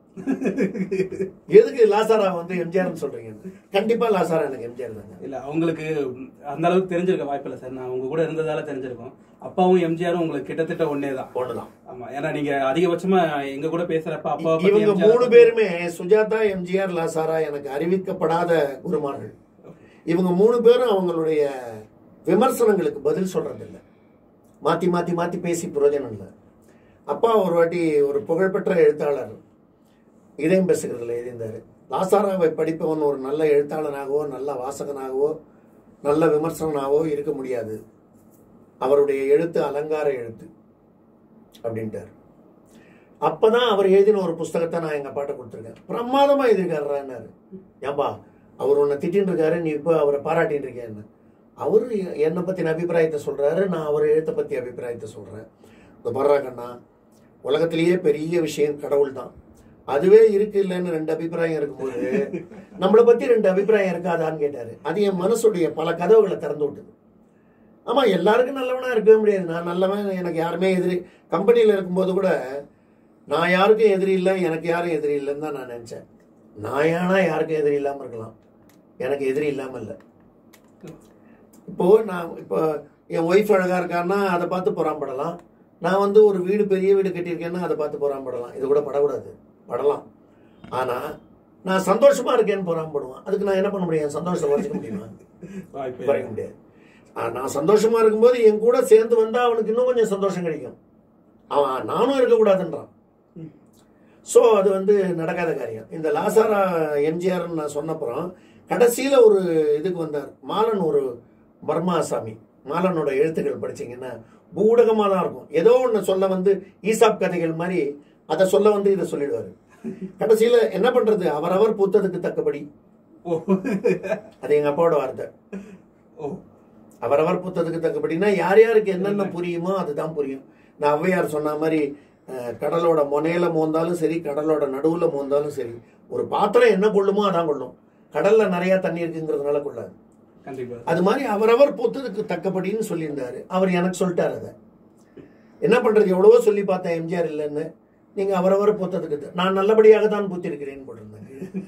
எதுக்கு லாசாரா வந்து எம்ஜிஆர்னு சொல்றீங்க கண்டிப்பா லாசாரா எனக்கு எம்ஜிஆர் தாங்க இல்ல அவங்களுக்கு அந்த அளவுக்கு தெரிஞ்சிருக்க வாய்ப்பில்லை சார் நான் உங்க கூட இருந்ததால தெரிஞ்சிருக்கோம் அப்பாவும் எம்ஜிஆரும் உங்களுக்கு கிட்டத்தட்ட ஒன்னே தான் ஒண்ணுதான் ஆமா ஏன்னா நீங்க அதிகபட்சமா எங்க கூட பேசுறப்ப அப்பாவை பத்தி இவங்க எம்ஜிஆர் மூணு பேருமே சுஜாதா எம்ஜிஆர் லாசாரா எனக்கு அறிவிக்கப்படாத குருமார்கள் இவங்க மூணு பேரும் அவங்களுடைய விமர்சனங்களுக்கு பதில் சொல்றது இல்ல மாத்தி மாத்தி மாத்தி பேசி பிரயோஜனம் இல்லை அப்பா ஒரு வாட்டி ஒரு புகழ்பெற்ற எழுத்தாளர் இதயம் பேசுகிறதுல எழுதியிருந்தாரு லாசாராவை படிப்பவன் ஒரு நல்ல எழுத்தாளனாகவோ நல்ல வாசகனாகவோ நல்ல விமர்சகனாகவோ இருக்க முடியாது அவருடைய எழுத்து அலங்கார எழுத்து அப்படின்ட்டார் அப்பதான் அவர் எழுதின ஒரு புஸ்தகத்தை நான் எங்க அப்பாட்ட கொடுத்துருக்கேன் பிரமாதமா எழுதியிருக்காருன்னாரு ஏன்பா அவர் உன்னை திட்டின்னு இருக்காரு நீ இப்போ அவரை பாராட்டின்னு இருக்கேன்னு அவரு என்னை பத்தின அபிப்பிராயத்தை சொல்றாரு நான் அவர் எழுத்தை பத்தி அபிப்பிராயத்தை சொல்றேன் இந்த பர்றா கண்ணா உலகத்திலேயே பெரிய விஷயம் கடவுள் தான் அதுவே இருக்கு இல்லைன்னு ரெண்டு அபிப்பிராயம் இருக்கும்போது நம்மளை பத்தி ரெண்டு அபிப்பிராயம் இருக்காதான்னு கேட்டாரு அது என் மனசுடைய பல கதவுகளை திறந்து விட்டது ஆமா எல்லாருக்கும் நல்லவனா இருக்கவே முடியாது நான் நல்லவன் எனக்கு யாருமே எதிரி கம்பெனியில் இருக்கும்போது கூட நான் யாருக்கும் எதிரி இல்லை எனக்கு யாரும் எதிரி இல்லைன்னு தான் நான் நினைச்சேன் நான் ஏனா யாருக்கும் எதிரி இல்லாம இருக்கலாம் எனக்கு எதிரி இல்லாம இல்லை இப்போ நான் இப்போ என் ஒய்ஃப் அழகா இருக்கான்னா அதை பார்த்து பொறாம்படலாம் நான் வந்து ஒரு வீடு பெரிய வீடு கட்டியிருக்கேன்னா அதை பார்த்து பொறாம்படலாம் இது கூட படக்கூடாது படலாம் ஆனா நான் சந்தோஷமா இருக்கேன்னு பொறாம்படுவேன் அதுக்கு நான் என்ன பண்ண முடியும் என் சந்தோஷத்தை குறைச்சிக்க முடியுமா வாய்ப்பே குறைக்க முடியாது ஆ, நான் சந்தோஷமா இருக்கும்போது என் கூட சேர்ந்து வந்தா அவனுக்கு இன்னும் கொஞ்சம் சந்தோஷம் கிடைக்கும் அவன் நானும் இருக்கக்கூடாதுன்றான் ஸோ அது வந்து நடக்காத காரியம் இந்த லாசாரா எம்ஜிஆர்னு நான் சொன்னப்புறம் கடைசியில ஒரு இதுக்கு வந்தார் மாலன் ஒரு பர்மாசாமி மாலனோட எழுத்துக்கள் படிச்சீங்கன்னா பூடகமாக தான் இருக்கும் ஏதோ ஒன்று சொல்ல வந்து ஈசாப் கதைகள் மாதிரி அதை சொல்ல வந்து இதை சொல்லிடுவாரு கடைசியில என்ன பண்றது அவரவர் புத்ததுக்கு தக்கபடி ஓ அது எங்க அப்பாவோட வார்த்தை ஓ அவரவர் புத்தகத்துக்கு தக்கபடினா யார் யாருக்கு என்னென்ன புரியுமோ அதுதான் புரியும் நான் ஔவையார் சொன்ன மாதிரி அஹ், கடலோட முனையில மோந்தாலும் சரி கடலோட நடுவுல மோந்தாலும் சரி ஒரு பாத்திரம் என்ன கொள்ளுமோ அதான் கொள்ளும் கடல்ல நிறைய தண்ணி இருக்குங்கிறதுனால கொள்ளாது கண்டிப்பா அது மாதிரி அவரவர் புத்ததுக்கு தக்கபடின்னு சொல்லியிருந்தாரு அவர் எனக்கு சொல்லிட்டாரு அதை என்ன பண்றது எவ்வளவோ சொல்லி பார்த்தேன் எம்ஜிஆர் இல்லைன்னு நீங்க அவரவர் புத்ததுக்கு த- நான் நல்லபடியாக தான் பூத்திருக்கிறேன் போட்டிருந்தேன்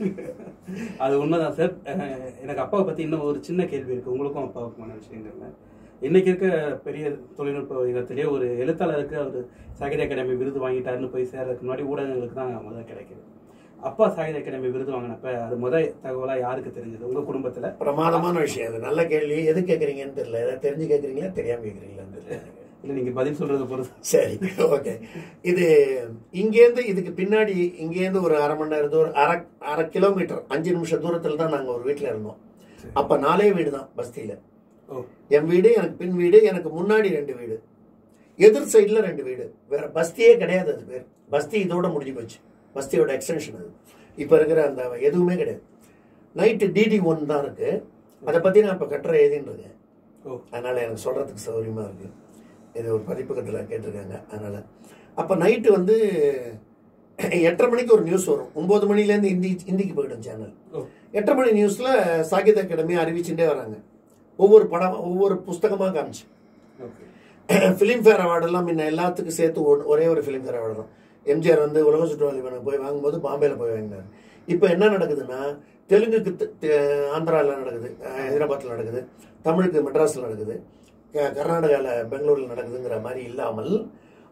அது உண்மைதான் சார் அஹ் எனக்கு அப்பாவை பத்தி இன்னும் ஒரு சின்ன கேள்வி இருக்கு உங்களுக்கும் அப்பாவுக்குமான விஷயங்கள்ல இன்னைக்கு இருக்க பெரிய தொழில்நுட்ப யுகத்திலேயே ஒரு எழுத்தாளருக்கு அவர் சாகித்ய அகாடமி விருது வாங்கிட்டாருன்னு போய் சேர்றதுக்கு முன்னாடி ஊடகங்களுக்கு தான் முதல் கிடைக்குது அப்பா சாகித்ய அகாடமி விருது வாங்கினப்ப அது முதல் தகவலா யாருக்கு தெரிஞ்சது உங்க குடும்பத்துல பிரமாதமான விஷயம் அது நல்ல கேள்வி எது கேட்குறீங்கன்னு தெரியல ஏதாவது தெரிஞ்சு கேட்குறீங்களா தெரியாம கேட்குறீங்களான்னு தெரியல இல்ல நீங்க பதில் சொல்றது பொறுத்து சரி ஓகே இது இங்கேருந்து இதுக்கு பின்னாடி இங்கேருந்து ஒரு அரை மணி நேரம் தூரம் அரை அரை கிலோமீட்டர் அஞ்சு நிமிஷம் தூரத்தில் தான் நாங்கள் ஒரு வீட்டில் இருந்தோம் அப்போ நாலே வீடு தான் பஸ்தியில் ஓ என் வீடு எனக்கு பின் வீடு எனக்கு முன்னாடி ரெண்டு வீடு எதிர் சைடில் ரெண்டு வீடு வேற பஸ்தியே கிடையாது அது பேர் பஸ்தி இதோட முடிஞ்சு போச்சு பஸ்தியோட எக்ஸ்டென்ஷன் அது இப்போ இருக்கிற அந்த எதுவுமே கிடையாது நைட்டு டிடி ஒன் தான் இருக்கு அதை பற்றி நான் இப்போ கட்டுரை எழுதின்னு இருக்கேன் ஓ அதனால எனக்கு சொல்றதுக்கு சௌகரியமா இருக்கு இது ஒரு பதிப்பகத்தில் கேட்டிருக்காங்க அதனால அப்போ நைட்டு வந்து எட்டரை மணிக்கு ஒரு நியூஸ் வரும் ஒன்பது மணிலேருந்து ஹிந்தி ஹிந்திக்கு போயிடும் சேனல் ஓ எட்டரை மணி நியூஸ்ல சாகித்ய அகாடமி அறிவிச்சுட்டே வராங்க ஒவ்வொரு படம் ஒவ்வொரு புஸ்தகமா காமிச்சு ஓகே ஃபிலிம்ஃபேர் அவார்டெல்லாம் முன்ன எல்லாத்துக்கும் சேர்த்து ஒ- ஒரே ஒரு ஃபிலிம்ஃபேர் அவார்டு தான் எம்ஜிஆர் வந்து உலக சுற்றுலாவிற்கு போய் வாங்கும்போது பாம்பேல போய் வாங்கினார் இப்போ என்ன நடக்குதுன்னா தெலுங்குக்கு த- த- ஆந்திரால நடக்குது அஹ் ஹைதராபாத்தில் நடக்குது தமிழுக்கு மெட்ராஸில் நடக்குது க- கர்நாடகாவில் பெங்களூரில் நடக்குதுங்கிற மாதிரி இல்லாமல்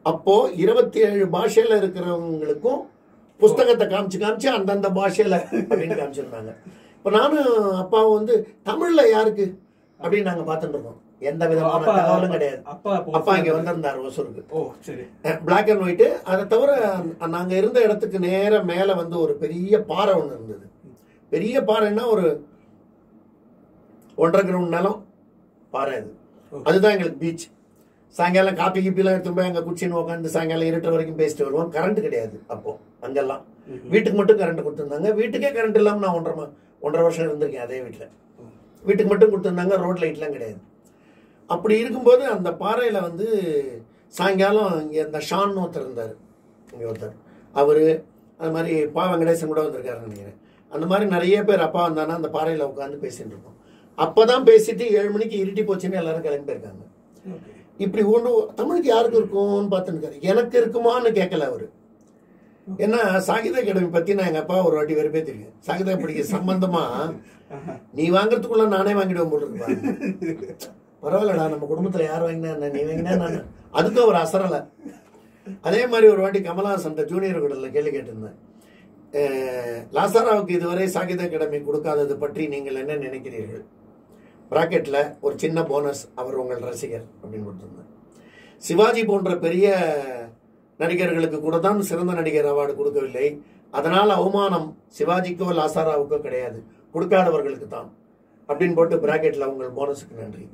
அப்போ இருபத்தி ஏழு பாஷையில இருக்கிறவங்களுக்கும் புஸ்தகத்தை காமிச்சு காமிச்சு அந்தந்த பாஷையில அப்படின்னு காமிச்சிருந்தாங்க இப்போ நானும் அப்பாவும் வந்து தமிழ்ல யாருக்கு அப்படின்னு நாங்க பார்த்துட்டு இருக்கோம் எந்த விதமான அப்பா தகவலும் கிடையாது அப்பா அப்போ அப்பா இங்க வந்திருந்தார் ஒசூருக்கு ஓ சரி பிளாக் அண்ட் ஒயிட்டு அதை தவிர அ- நாங்க இருந்த இடத்துக்கு நேர மேல வந்து ஒரு பெரிய பாறை ஒன்று இருந்தது பெரிய பாறைன்னா ஒரு ஒன்றரை கிரவுண்ட் நிலம் பாறை அது அதுதான் எங்களுக்கு பீச் சாயங்காலம் காப்பி கிப்பிலாம் எடுத்து போய் அங்கே குச்சின்னு உட்காந்து சாயங்காலம் இருட்டுற வரைக்கும் பேசிட்டு வருவோம் கரண்ட் கிடையாது அப்போ அங்கெல்லாம் வீட்டுக்கு மட்டும் கரண்ட் கொடுத்துருந்தாங்க வீட்டுக்கே கரண்ட் இல்லாமல் நான் ஒன்றரை மா- ஒன்றரை வருஷம் இருந்திருக்கேன் அதே வீட்டில் வீட்டுக்கு மட்டும் கொடுத்துருந்தாங்க ரோட் லைட்லாம் கிடையாது அப்படி இருக்கும்போது அந்த பாறையில் வந்து சாயங்காலம் இங்கே இந்த ஷான் ஒருத்தர் இருந்தார் இங்கே ஒருத்தர் அவர் அது மாதிரி பா வெங்கடேசன் கூட வந்திருக்காருன்னு நினைக்கிறேன் அந்த மாதிரி நிறைய பேர் அப்பா வந்தானா அந்த பாறையில் உட்காந்து பேசிட்டு இருக்கோம் அப்போ தான் பேசிட்டு ஏழு மணிக்கு இருட்டி போச்சுன்னு எல்லாரும் கிளம்பி போயிருக்காங்க ஓகே இப்படி ஒன்று தமிழுக்கு யாருக்கு இருக்கும்னு பார்த்துருக்காரு எனக்கு இருக்குமான்னு கேட்கல அவரு ஏன்னா சாகித அகாடமி பத்தி நான் எங்க அப்பா ஒரு வாட்டி வெறுப்பேத்திருக்கேன் சாகித படிக்க சம்பந்தமா நீ வாங்குறதுக்குள்ள நானே வாங்கிடுவேன் போல இருக்கு பாருங்க. பரவாயில்லடா நம்ம குடும்பத்துல யார் வாங்கினா என்ன, நீ வாங்கினா நான் அதுக்கும் அவர் அசரல அதே மாதிரி ஒரு வாட்டி கமலஹாசன் ஜூனியர் கூடல கேள்வி கேட்டிருந்தேன் அஹ், லாசாராவுக்கு இதுவரை சாகித அகாடமி கொடுக்காதது பற்றி நீங்கள் என்ன நினைக்கிறீர்கள் பிராக்கெட்ல ஒரு சின்ன போனஸ் அவர் உங்கள் ரசிகர் அப்படின்னு கொடுத்திருந்தார் சிவாஜி போன்ற பெரிய நடிகர்களுக்கு கூட தான் சிறந்த நடிகர் அவார்டு கொடுக்கவில்லை அதனால் அவமானம் சிவாஜிக்கோ லாசாராவுக்கோ கிடையாது கொடுக்காதவர்களுக்கு தான் அப்படின்னு போட்டு பிராக்கெட்ல உங்கள் போனஸுக்கு நன்றி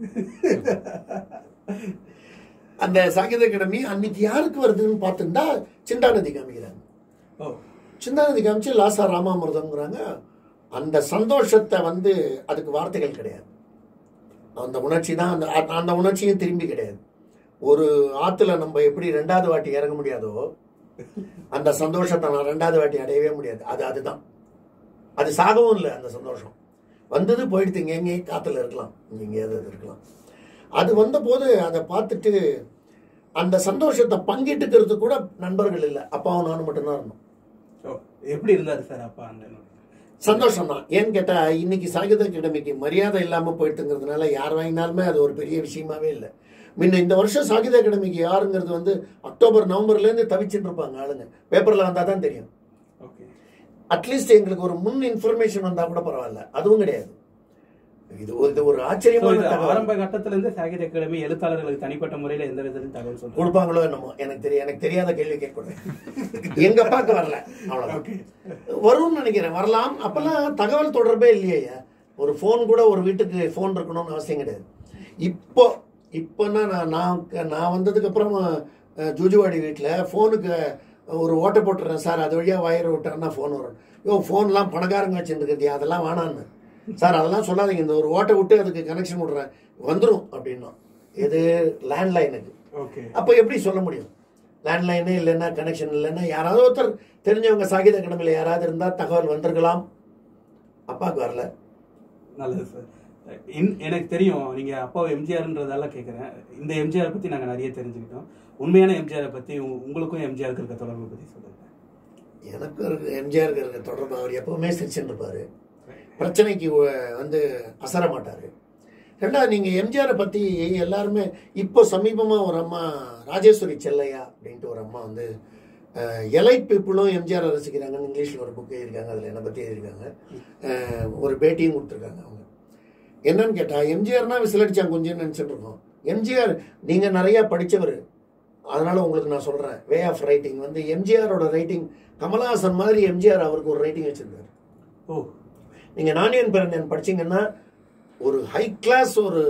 அந்த சாகித அகாடமி அன்னைக்கு யாருக்கு வருதுன்னு பார்த்துட்டா சிந்தாநதி காமிக்கிறாங்க ஓ சிந்தாநதி காமிச்சு லாசா ராமாமிர்தம்ங்கிறாங்க அந்த சந்தோஷத்தை வந்து அதுக்கு வார்த்தைகள் கிடையாது அந்த உணர்ச்சி தான் அந்த அந்த- அந்த உணர்ச்சியும் திரும்பி கிடையாது ஒரு ஆத்துல நம்ம எப்படி ரெண்டாவது வாட்டி இறங்க முடியாதோ அந்த சந்தோஷத்தை நான் ரெண்டாவது வாட்டி அடையவே முடியாது அது அதுதான் அது சாகவும் இல்லை அந்த சந்தோஷம் வந்தது போயிடுது இங்கே எங்கேயே காத்துல இருக்கலாம் இங்க எங்கேயாவது அது இருக்கலாம் அது வந்தபோது அதை பார்த்துட்டு அந்த சந்தோஷத்தை பங்கிட்டுக்கிறது கூட நண்பர்கள் இல்லை அப்பாவும் நானும் மட்டும்தான் இருந்தோம் ஓ எப்படி இருந்தாரு சார் அப்பா அந்த நொடி? சந்தோஷம் தான் ஏன்னு கேட்டா இன்னைக்கு சாகித அகாடமிக்கு மரியாதை இல்லாம போயிட்டுங்கிறதுனால யார் வாங்கினாலுமே அது ஒரு பெரிய விஷயமாவே இல்லை முன்ன இந்த வருஷம் சாகித அகாடமிக்கு யாருங்கிறது வந்து அக்டோபர் நவம்பர்ல இருந்து தவிச்சிட்டு இருப்பாங்க ஆளுங்க பேப்பர்ல வந்தா தான் தெரியும் ஓகே அட்லீஸ்ட் எங்களுக்கு ஒரு முன் இன்ஃபர்மேஷன் வந்தா கூட பரவாயில்ல அதுவும் கிடையாது இது ஒரு இது ஒரு So, ஆச்சரியமான இது தகவல் ஆரம்ப கட்டத்துல இருந்து சாகித்ய அகாடமி எழுத்தாளர்களுக்கு தனிப்பட்ட முறையில எந்த விதத்திலும் தகவல் சொல்றாங்க கொடுப்பாங்களோ என்னமோ எனக்கு தெரியும் எனக்கு தெரியாத கேள்வி கேட்கக்கூடாது எங்க அப்பாக்கு வரல அவ்வளவுதான் ஓகே வரும்னு நினைக்கிறேன் வரலாம் அப்பெல்லாம் தகவல் தொடர்பே இல்லையா ஒரு ஃபோன் கூட ஒரு வீட்டுக்கு ஃபோன் இருக்கணும்னு அவசியம் கிடையாது இப்போ இப்போன்னா நான் நான் க- நான் வந்ததுக்கு அப்புறம் அஹ், ஜூஜுவாடி வீட்டில் ஃபோனுக்கு ஒரு ஓட்டை போட்டுறேன் சார் அது வழியாக வயர் விட்டாருன்னா ஃபோன் வரும் யோ ஃபோன்லாம் பணக்காரங்க வச்சுருக்குது அதெல்லாம் வேணான்னு சார் அதெல்லாம் சொல்லாதீங்க இந்த ஒரு ஓட்டை விட்டு அதுக்கு கனெக்ஷன் விட்றேன் வந்துடும் அப்படின்னா எது லேண்ட்லைனுக்கு ஓகே அப்போ எப்படி சொல்ல முடியும் லேண்ட்லைனு இல்லைன்னா கனெக்ஷன் இல்லைன்னா யாராவது ஒருத்தர் தெரிஞ்சவங்க சாகித அகாடமியில் யாராவது இருந்தால் தகவல் வந்திருக்கலாம் அப்பாவுக்கு வரல நல்லது சார் இன் எனக்கு தெரியும் நீங்க அப்பா எம்ஜிஆர்ன்றதால கேட்குறேன் இந்த எம்ஜிஆர் பத்தி நாங்க நிறைய தெரிஞ்சுக்கிட்டோம் உண்மையான எம்ஜிஆரை பத்தி உ- உங்களுக்கும் எம்ஜிஆருக்கு இருக்க தொடர்பு பத்தி சொல்லுங்க எனக்கு இருக்கு எம்ஜிஆருக்கு இருக்க தொடர்பு அவர் எப்பவுமே சிரிச்சுன்னு இருப்பாரு பிரச்சனைக்கு ஒ- வந்து அசர மாட்டார் ரெண்டாவது நீங்கள் எம்ஜிஆரை பற்றி எல்லாருமே இப்போ சமீபமாக ஒரு அம்மா ராஜேஸ்வரி செல்லையா அப்படின்ட்டு ஒரு அம்மா வந்து எலைட் பீப்புளும் எம்ஜிஆர் ரசிக்கிறாங்கன்னு இங்கிலீஷில் ஒரு புக் எழுதியிருக்காங்க அதில் என்னை பற்றி எழுதியிருக்காங்க அஹ், ஒரு பேட்டியும் கொடுத்துருக்காங்க அவங்க என்னன்னு கேட்டால் எம்ஜிஆர்னா விசிலடிச்சாங்க கொஞ்சம் நினச்சிட்டு இருக்கோம் எம்ஜிஆர் நீங்கள் நிறையா படித்தவர் அதனால உங்களுக்கு நான் சொல்கிறேன் வே ஆஃப் ரைட்டிங் வந்து எம்ஜிஆரோட ரைட்டிங் கமலஹாசன் மாதிரி எம்ஜிஆர் அவருக்கு ஒரு ரைட்டிங் வச்சிருந்தார் ஓ நீங்கள் நானியன் பிறந்தேன் படிச்சீங்கன்னா ஒரு ஹை கிளாஸ் ஒரு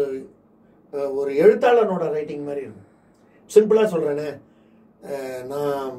அஹ், ஒரு எழுத்தாளனோட ரைட்டிங் மாதிரி இருக்கும் சிம்பிளாக சொல்கிறேனே நான்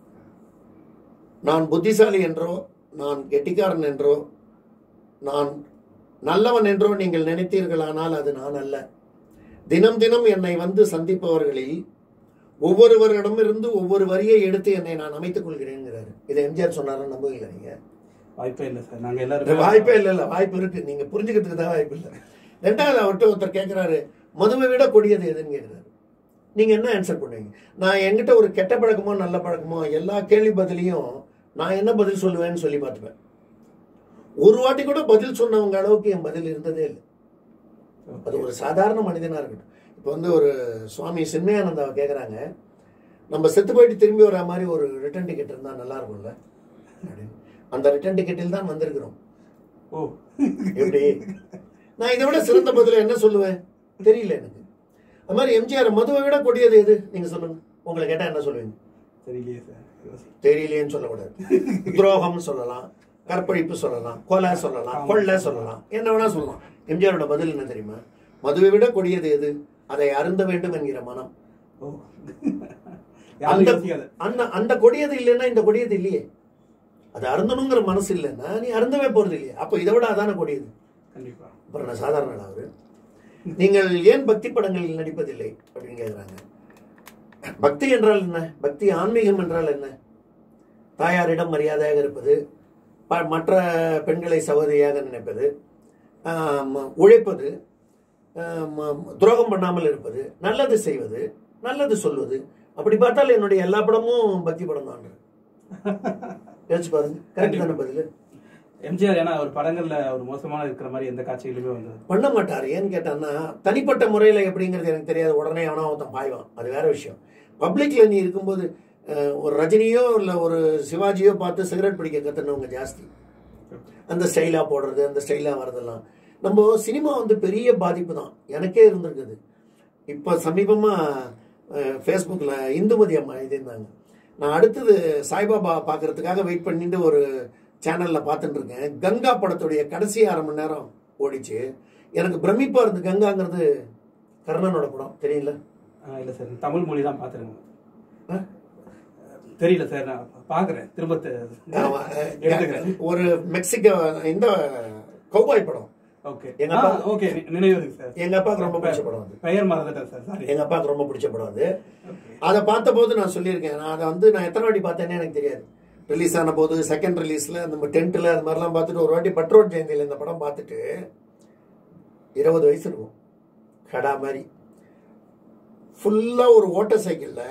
நான் புத்திசாலி என்றோ நான் கெட்டிக்காரன் என்றோ நான் நல்லவன் என்றோ நீங்கள் நினைத்தீர்களானால் அது நான் அல்ல தினம் தினம் என்னை வந்து சந்திப்பவர்களில் ஒவ்வொருவரிடமிருந்து ஒவ்வொரு வரியை எடுத்து என்னை நான் அமைத்துக் கொள்கிறேங்கிறாரு இதை எம்ஜிஆர் சொன்னாருன்னு நம்புவீங்களா நீங்க வாய்ப்பே இல்லை சார் நாங்க எல்லாரும் வாய்ப்பே இல்லை இல்லை வாய்ப்பு இருக்கு நீங்க புரிஞ்சுக்கிறதுக்கு தான் வாய்ப்பு இல்லை ரெண்டாவது அவர்கிட்ட ஒருத்தர் கேட்கிறாரு மதுவை விட கொடியது எதுன்னு கேட்கிறாரு நீங்க என்ன ஆன்சர் பண்ணுவீங்க நான் என்கிட்ட ஒரு கெட்ட பழக்கமோ நல்ல பழக்கமோ எல்லா கேள்வி பதிலையும் நான் என்ன பதில் சொல்லுவேன்னு சொல்லி பார்த்துப்பேன் ஒரு வாட்டி கூட பதில் சொன்னவங்க அளவுக்கு என் பதில் இருந்ததே இல்லை அது ஒரு சாதாரண மனிதனா இருக்கட்டும் இப்போ வந்து ஒரு சுவாமி சின்மயானந்தாவை கேட்குறாங்க நம்ம செத்து போயிட்டு திரும்பி வர மாதிரி ஒரு ரிட்டர்ன் டிக்கெட் இருந்தா நல்லா இருக்கும்ல அப்படின்னு. அந்த ரிட்டர்ன் டிக்கெட்டில் தான் வந்திருக்கிறோம் ஓ எப்படி நான் இதை விட சிறந்த பதில என்ன சொல்லுவேன் தெரியல எனக்கு அது மாதிரி எம்ஜிஆர் மதுவை விட கொடியது எது நீங்க சொல்லுங்க உங்களை கேட்டா என்ன சொல்லுவீங்க தெரியலையே சார் யோசி. தெரியலையேன்னு சொல்லக்கூடாது துரோகம்னு சொல்லலாம் கற்பழிப்பு சொல்லலாம் கொலை சொல்லலாம் கொள்ளை சொல்லலாம் என்ன வேணா சொல்லலாம் எம்ஜிஆரோட பதில் என்ன தெரியுமா மதுவை விட கொடியது எது அதை அருந்த வேண்டும் என்கிற மனம் ஓ யாரும் அந்த யோசிக்காத அந்த அந்த கொடியது இல்லைன்னா இந்த கொடியது இல்லையே அது அருந்தணுங்கிற மனசு இல்லைன்னா நீ அருந்தவே போறது இல்லையே அப்போ இதை விட அதான கொடியது கண்டிப்பா அப்புறம் நான் சாதாரண ஆளா அவரு நீங்கள் ஏன் பக்தி படங்களில் நடிப்பதில்லை அப்படின்னு கேட்குறாங்க பக்தி என்றால் என்ன பக்தி ஆன்மீகம் என்றால் என்ன தாயாரிடம் மரியாதையாக இருப்பது ப- மற்ற பெண்களை சகோதரியாக நினைப்பது ஆம், உழைப்பது ஆம், துரோகம் பண்ணாமல் இருப்பது நல்லது செய்வது நல்லது சொல்வது அப்படி பார்த்தால் என்னுடைய எல்லா படமும் பக்தி படம் தான் யோசிச்சு பாருங்க கரெக்ட் தானே பதில் எம்ஜிஆர் ஏன்னா அவர் படங்கள்ல ஒரு மோசமான இருக்கிற மாதிரி எந்த காட்சிகளுமே வந்தது பண்ண மாட்டார் ஏன்னு கேட்டான்னா தனிப்பட்ட முறையில் எப்படிங்கிறது எனக்கு தெரியாது உடனே அவனா ஒருத்தன் பாய்வான் அது வேற விஷயம் பப்ளிக்ல நீ இருக்கும்போது அஹ், ஒரு ரஜினியோ இல்லை ஒரு சிவாஜியோ பார்த்து சிகரெட் பிடிக்க கற்றுனவங்க ஜாஸ்தி அந்த ஸ்டைலாக போடுறது அந்த ஸ்டைலாக வரதெல்லாம் நம்ம சினிமா வந்து பெரிய பாதிப்பு தான் எனக்கே இருந்திருக்குது இப்போ சமீபமாக ஃபேஸ்புக்கில் இந்துமதி அம்மா எழுதியிருந்தாங்க நான் அடுத்தது சாய்பாபா பார்க்கறதுக்காக வெயிட் பண்ணிட்டு ஒரு சேனலில் பார்த்துட்டு இருக்கேன் கங்கா படத்துடைய கடைசி அரை மணி நேரம் ஓடிச்சு எனக்கு பிரமிப்பாக இருந்து கங்காங்கிறது கர்ணனோட படம் தெரியல ஆ, இல்ல சார் தமிழ் மொழி தான் பாத்துருங்க ஆ? தெரியல சார் நான் பாக்குறேன் திரும்ப தெ- ஆமா, எடுத்துக்கிறேன் ஒரு மெக்சிகோ இந்த கௌபாய் படம் ஓகே எங்க அப்பா- ஓகே நினைவு இருக்கு சார் எங்க அப்பாவுக்கு ரொம்ப பிடிச்ச படம் அது பெயர் மறந்துட்டேன் சார் சாரி எங்க அப்பாவுக்கு ரொம்ப பிடிச்ச படம் அது அதை பார்த்தபோது நான் சொல்லியிருக்கேன் நான் அதை வந்து நான் எத்தனை வாட்டி பார்த்தேனே எனக்கு தெரியாது ரிலீஸ் ஆன போது செகண்ட் ரிலீஸ்ல நம்ம டென்த்தில் அது மாதிரிலாம் பார்த்துட்டு ஒரு வாட்டி பட்ரோட் ஜெயந்தியில் இந்த படம் பார்த்துட்டு இருபது வயசு இருக்கும் கடா மாதிரி ஃபுல்லா ஒரு ஓட்ட சைக்கிள்ல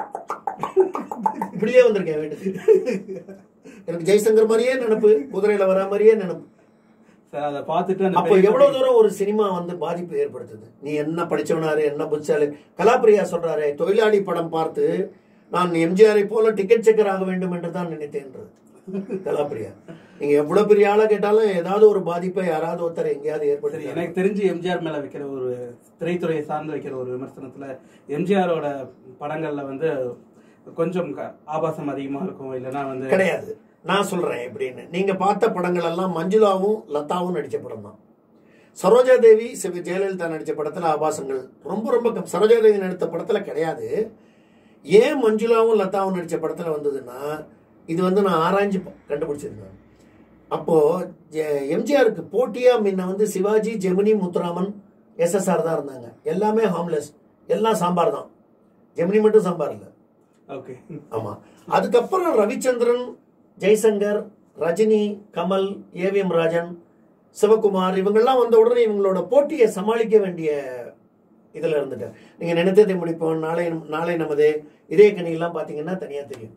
இப்படியே வந்திருக்கேன் வீட்டுக்கு எனக்கு ஜெய்சங்கர் மாதிரியே நினைப்பு குதிரையில வர மாதிரியே நினைப்பு சார் அதை பார்த்துட்டு அந்த அப்போ பெரிய எவ்வளவு தூரம் ஒரு சினிமா வந்து பாதிப்பு ஏற்படுத்துது நீ என்ன படிச்சவனாரு என்ன புத்தாலு கலாப்பிரியா சொல்றாரு தொழிலாளி படம் பார்த்து நான் எம்ஜிஆரை போல டிக்கெட் செக்கர் ஆக வேண்டும் என்று தான் நினைத்தேன்றது கலாப்பிரியா நீங்க எவ்வளவு பெரிய ஆளா கேட்டாலும் ஏதாவது ஒரு பாதிப்பை யாராவது ஒருத்தர் எங்கேயாவது சரி ஏற்படுத்தி எனக்கு தெரிஞ்சு எம்ஜிஆர் மேல வைக்கிற ஒரு திரைத்துறையை சார்ந்து வைக்கிற ஒரு விமர்சனத்துல எம்ஜிஆரோட படங்கள்ல வந்து கொஞ்சம் க- ஆபாசம் அதிகமா இருக்கும் இல்லைன்னா வந்து கிடையாது நான் சொல்றேன் எப்படின்னு நீங்க பார்த்த படங்கள் எல்லாம் மஞ்சுளாவும் லதாவும் நடிச்ச படம் தான் சரோஜா தேவி சிவ ஜெயலலிதா நடிச்ச படத்துல ஆபாசங்கள் ரொம்ப ரொம்ப கம் சரோஜா தேவி நடித்த படத்துல கிடையாது ஏன் மஞ்சுளாவும் லதாவும் நடிச்ச படத்துல வந்ததுன்னா இது வந்து நான் ஆராய்ஞ்சு ப- கண்டுபிடிச்சிருந்தேன் அப்போ ஜெ- எம்ஜிஆருக்கு போட்டியா முன்ன வந்து சிவாஜி ஜெமினி முத்துராமன் எஸ்எஸ்ஆர் தான் இருந்தாங்க எல்லாமே ஹார்ம்லெஸ் எல்லாம் சாம்பார் தான் ஜெமினி மட்டும் சாம்பார் இல்லை ஓகே ஆமா அதுக்கப்புறம் ரவிச்சந்திரன் ஜெய்சங்கர் ரஜினி கமல் ஏவிஎம் ராஜன் சிவகுமார் இவங்கெல்லாம் வந்த உடனே இவங்களோட போட்டியை சமாளிக்க வேண்டிய இதுல இருந்துட்டேன் நீங்க நினைத்ததை முடிப்போம் நாளை நாளை நமது இதே கணிகள்லாம் பாத்தீங்கன்னா தனியா தெரியும்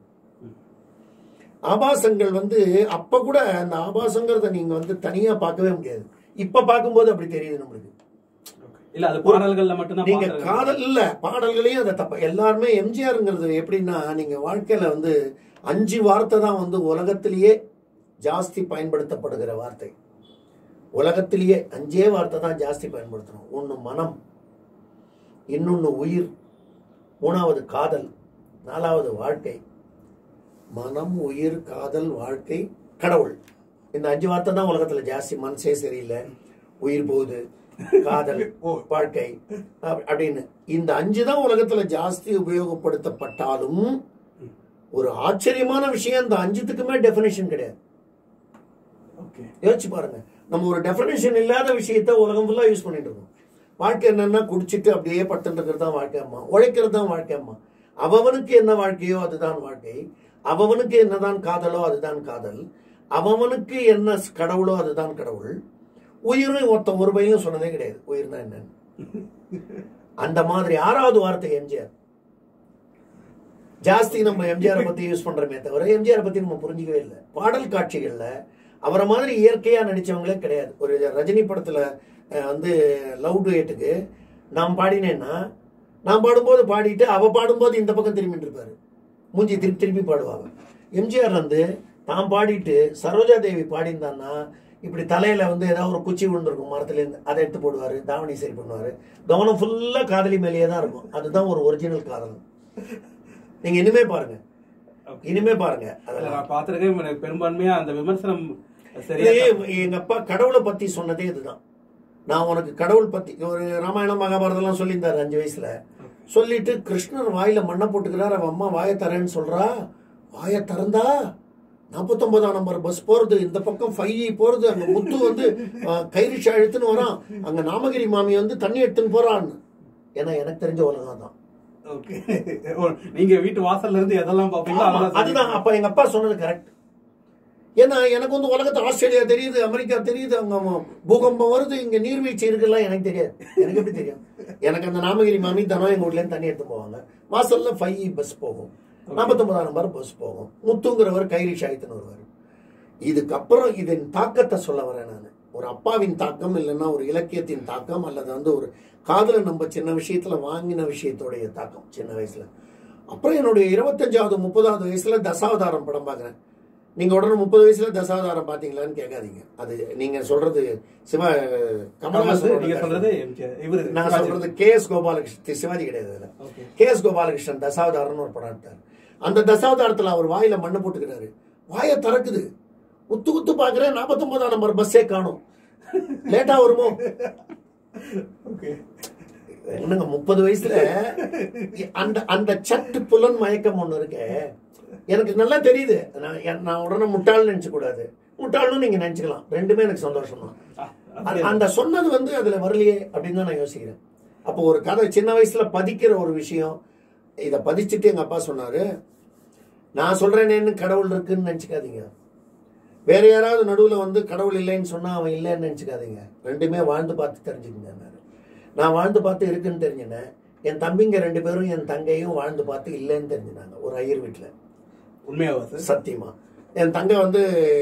ஆபாசங்கள் வந்து அப்ப கூட அந்த ஆபாசங்கிறத நீங்க வந்து தனியா பார்க்கவே முடியாது இப்ப பார்க்கும்போது அப்படி தெரியுது நம்மளுக்கு இல்ல அது பாடல்கள்ல மட்டும்தான் நீங்க பார்த்திருக்கேன். காதல் இல்ல பாடல்களையும் அதை தப்ப எல்லாருமே எம்ஜிஆருங்கிறது எப்படின்னா நீங்க வாழ்க்கையில வந்து அஞ்சு வார்த்தை தான் வந்து உலகத்திலேயே ஜாஸ்தி பயன்படுத்தப்படுகிற வார்த்தை உலகத்திலேயே அஞ்சே வார்த்தை தான் ஜாஸ்தி பயன்படுத்துறோம் ஒன்னு மனம் இன்னொன்னு உயிர் மூணாவது காதல் நாலாவது வாழ்க்கை மனம் உயிர் காதல் வாழ்க்கை கடவுள் இந்த அஞ்சு வார்த்தை தான் உலகத்துல ஜாஸ்தி மனசே சரியில்லை உயிர் போகுது காதல் ஓ. வாழ்க்கை அப்~ அப்படின்னு இந்த அஞ்சு தான் உலகத்துல ஜாஸ்தி உபயோகப்படுத்தப்பட்டாலும் ஒரு ஆச்சரியமான விஷயம் இந்த அஞ்சுத்துக்குமே டெஃபினேஷன் கிடையாது ஓகே யோசிச்சு பாருங்க நம்ம ஒரு டெஃபினேஷன் இல்லாத விஷயத்த உலகம் ஃபுல்லா யூஸ் பண்ணிட்டு இருக்கோம் வாழ்க்கை என்னன்னா குடிச்சிட்டு அப்படியே படுத்துட்டு இருக்கிறது தான் வாழ்க்கை அம்மா உழைக்கிறது தான் வாழ்க்கை அம்மா அவனுக்கு என்ன வாழ்க்கையோ அதுதான் வாழ்க்கை அவனுக்கு என்னதான் காதலோ அதுதான் காதல் அவனுக்கு என்ன கடவுளோ அதுதான் கடவுள் உயிரும் ஒருத்தன் ஒரு பையனும் சொன்னதே கிடையாது உயிர்னா என்னன்னு அந்த மாதிரி ஆறாவது வார்த்தை எம்ஜிஆர் ஜாஸ்தி நம்ம எம்ஜிஆர் பத்தி யூஸ் பண்றோமே தவிர எம்ஜிஆர் பத்தி நம்ம புரிஞ்சிக்கவே இல்லை பாடல் காட்சிகள்ல அவரை மாதிரி இயற்கையா நடிச்சவங்களே கிடையாது ஒரு ரஜினி படத்துல அஹ், வந்து லவ் டுயேட்டுக்கு நான் பாடினேன்னா நான் பாடும்போது பாடிட்டு அவ பாடும்போது இந்த பக்கம் திரும்பிட்டு இருப்பாரு மூஞ்சி திருப்பி திருப்பி பாடுவாங்க எம்ஜிஆர் வந்து தான் பாடிட்டு சரோஜா தேவி பாடிந்தான்னா இப்படி தலையில வந்து ஏதாவது ஒரு குச்சி விழுந்திருக்கும் மரத்துல இருந்து அதை எடுத்து போடுவாரு தாவணி சரி பண்ணுவாரு கவனம் ஃபுல்லா காதலி மேலேயே தான் இருக்கும் அதுதான் ஒரு ஒரிஜினல் காதல் நீங்க இனிமே பாருங்க இனிமே பாருங்க இல்ல, அதெல்லாம் நான் பார்த்திருக்கேன் எனக்கு பெரும்பான்மையா அந்த விமர்சனம் சரியா இதே எங்க அப்பா கடவுளை பத்தி சொன்னதே இதுதான் நான் உனக்கு கடவுள் பத்தி ஒரு ராமாயணம் மகாபாரதம் எல்லாம் சொல்லியிருந்தாரு அஞ்சு வயசுல சொல்லிட்டு கிருஷ்ணர் வாயில மண்ணை போட்டுக்கிறார் அவன் அம்மா வாயை தரேன்னு சொல்றா வாயை திறந்தா நாற்பத்தொன்பதாம் நம்பர் பஸ் போறது இந்த பக்கம் ஃபைவ் போறது அங்க முத்து வந்து அஹ், கைரிஷா எடுத்துன்னு வரான் அங்க நாமகிரி மாமி வந்து தண்ணி எடுத்துன்னு போறான்னு ஏன்னா எனக்கு தெரிஞ்ச உலகம் தான் ஓகே ஓ, நீங்க வீட்டு வாசல்ல இருந்து எதெல்லாம் பாப்பீங்களோ ஆமா, அதெல்லாம் அதுதான் அப்ப எங்க அப்பா சொன்னது கரெக்ட் ஏன்னா எனக்கு வந்து உலகத்து ஆஸ்திரேலியா தெரியுது அமெரிக்கா தெரியுது அங்க ம- பூகம்பம் வருது இங்க நீர்வீழ்ச்சி இருக்குல்லாம் எனக்கு தெரியாது எனக்கு எப்படி தெரியும் எனக்கு அந்த நாமகிரி மாமி தினம் எங்க வீட்ல இருந்து தண்ணி எடுத்து போவாங்க வாசல்ல ஃபைவ் பஸ் போகும் நாற்பத்தொன்பதாம் நம்பர் பஸ் போகும் முத்துங்கிறவர் கைரிஷ் ஆயித்துன்னு வருவார் இதுக்கப்புறம் இதன் தாக்கத்தை சொல்ல வரேன் நான் ஒரு அப்பாவின் தாக்கம் இல்லைன்னா ஒரு இலக்கியத்தின் தாக்கம் அல்லது வந்து ஒரு காதலை நம்ம சின்ன விஷயத்துல வாங்கின விஷயத்தோடைய தாக்கம் சின்ன வயசுல அப்புறம் என்னுடைய இருபத்தஞ்சாவது முப்பதாவது வயசுல தசாவதாரம் படம் பார்க்குறேன் நீங்க உடனே முப்பது வயசுல தசாவதாரம் பாத்தீங்களான்னு கேட்காதீங்க அது நீங்க சொல்றது சிவா கமல்ஹாசன் நீங்க சொல்றது எம்ஜிஆர் இவரு நான் சொல்றது கே எஸ் கோபாலகிருஷ்ணன் சிவாஜி கிடையாது அதுல ஓகே கே எஸ் கோபாலகிருஷ்ணன் தசாவதாரம்னு ஒரு படம் எடுத்தார் அந்த தசாவதாரத்துல அவர் வாயில மண்ணை போட்டுக்கிறாரு வாயை திறக்குது உத்து உத்து பாக்குறேன் நாற்பத்தொன்பதாம் நம்பர் பஸ்ஸே காணும் லேட்டா வருமோ ஓகே என்னங்க முப்பது வயசுல அந்த அந்த சட்டு புலன் மயக்கம் ஒண்ணு இருக்கு எனக்கு நல்லா தெரியுது நான் என்- நான் உடனே முட்டாள்னு நினைச்ச கூடாது முட்டாள்னு நீங்க நினைச்சுக்கலாம் ரெண்டுமே எனக்கு சந்தோஷம் தான் அந்த- அந்த சொன்னது வந்து அதுல வரலையே அப்படின்னு தான் நான் யோசிக்கிறேன் அப்போ ஒரு கதை சின்ன வயசுல பதிக்கிற ஒரு விஷயம் இதை பதிச்சுட்டு எங்க அப்பா சொன்னாரு நான் சொல்றேனேன்னு கடவுள் இருக்குன்னு நினைச்சுக்காதீங்க வேற யாராவது நடுவுல வந்து கடவுள் இல்லைன்னு சொன்னா அவன் இல்லைன்னு நினைச்சுக்காதீங்க ரெண்டுமே வாழ்ந்து பார்த்து தெரிஞ்சுக்கங்க நான் வாழ்ந்து பார்த்து இருக்குன்னு தெரிஞ்சினேன் என் தம்பிங்க ரெண்டு பேரும் என் தங்கையும் வாழ்ந்து பார்த்து இல்லைன்னு தெரிஞ்சினாங்க ஒரு ஐயர் வீட்டுல உண்மையாவா சார் சத்தியமா என் தங்கை வந்து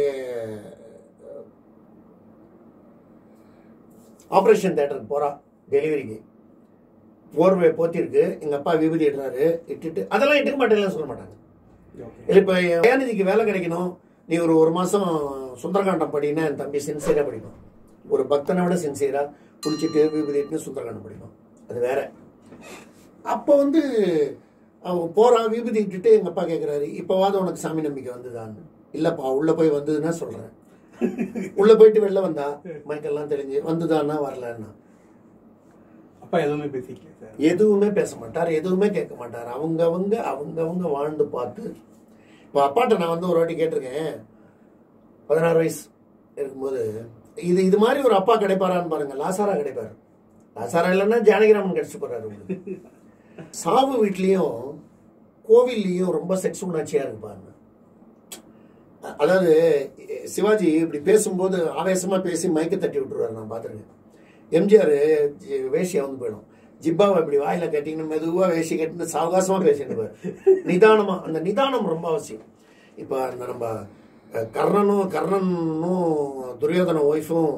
ஆபரேஷன் தேட்டருக்கு போறா டெலிவரிக்கு போர்வை போத்திருக்கு எங்க அப்பா விபூதி இடுறாரு இட்டுட்டு அதெல்லாம் இட்டுக்க மாட்டேன்லாம் சொல்ல மாட்டாங்க ஓகே இல்ல இப்ப என் தயாநிதிக்கு வேலை கிடைக்கணும் நீ ஒரு ஒரு மாசம் சுந்தரகாண்டம் படின்னா என் தம்பி சின்சியரா படிக்கும் ஒரு பக்தனை விட சின்சியரா குளிச்சுட்டு விபூதி இட்டுன்னு சுந்தரகாண்டம் படிக்கும் அது வேற அப்போ வந்து அவன் போறா விபூதி இட்டுட்டு எங்க அப்பா கேக்குறாரு இப்பவாவது உனக்கு சாமி நம்பிக்கை வந்ததான்னு இல்லப்பா உள்ள போய் வந்ததுன்னா சொல்றேன் உள்ள போயிட்டு வெளில வந்தா மைக்கெல்லாம் தெரிஞ்சு வந்துதான்னா வரலன்னா அப்பா எதுவுமே பேசிக்கல சார் எதுவுமே பேச மாட்டார் எதுவுமே கேட்க மாட்டார் அவங்கவங்க அவங்கவங்க வாழ்ந்து பார்த்து இப்போ அப்பாட்ட நான் வந்து ஒரு வாட்டி கேட்டிருக்கேன் பதினாறு வயசு இருக்கும்போது இது இது மாதிரி ஒரு அப்பா கிடைப்பாரான்னு பாருங்க லாசாரா கிடைப்பாரு லாசாரா இல்லைன்னா ஜானகிராமன் கிடைச்சு போறாரு உங்களுக்கு சாவு வீட்லயும் கோவில்லையும் ரொம்ப செக்ஸ் உணர்ச்சியா இருக்கு பாருங்க அ- அதாவது சிவாஜி இப்படி பேசும்போது ஆவேசமா பேசி மயக்க தட்டி விட்டுருவாரு நான் பார்த்துருக்கேன் எம்ஜிஆர் வேஷியா வந்து போயிடும் ஜிப்பாவை இப்படி வாயில கட்டின்னு மெதுவா வேஷி கட்டின்னு சாவகாசமா பேசிட்டு இருப்பாரு. நிதானமா அந்த நிதானம் ரொம்ப அவசியம் இப்ப அந்த நம்ம அஹ், கர்ணனும் கர்ணனும் துரியோதன ஒய்ஃபும்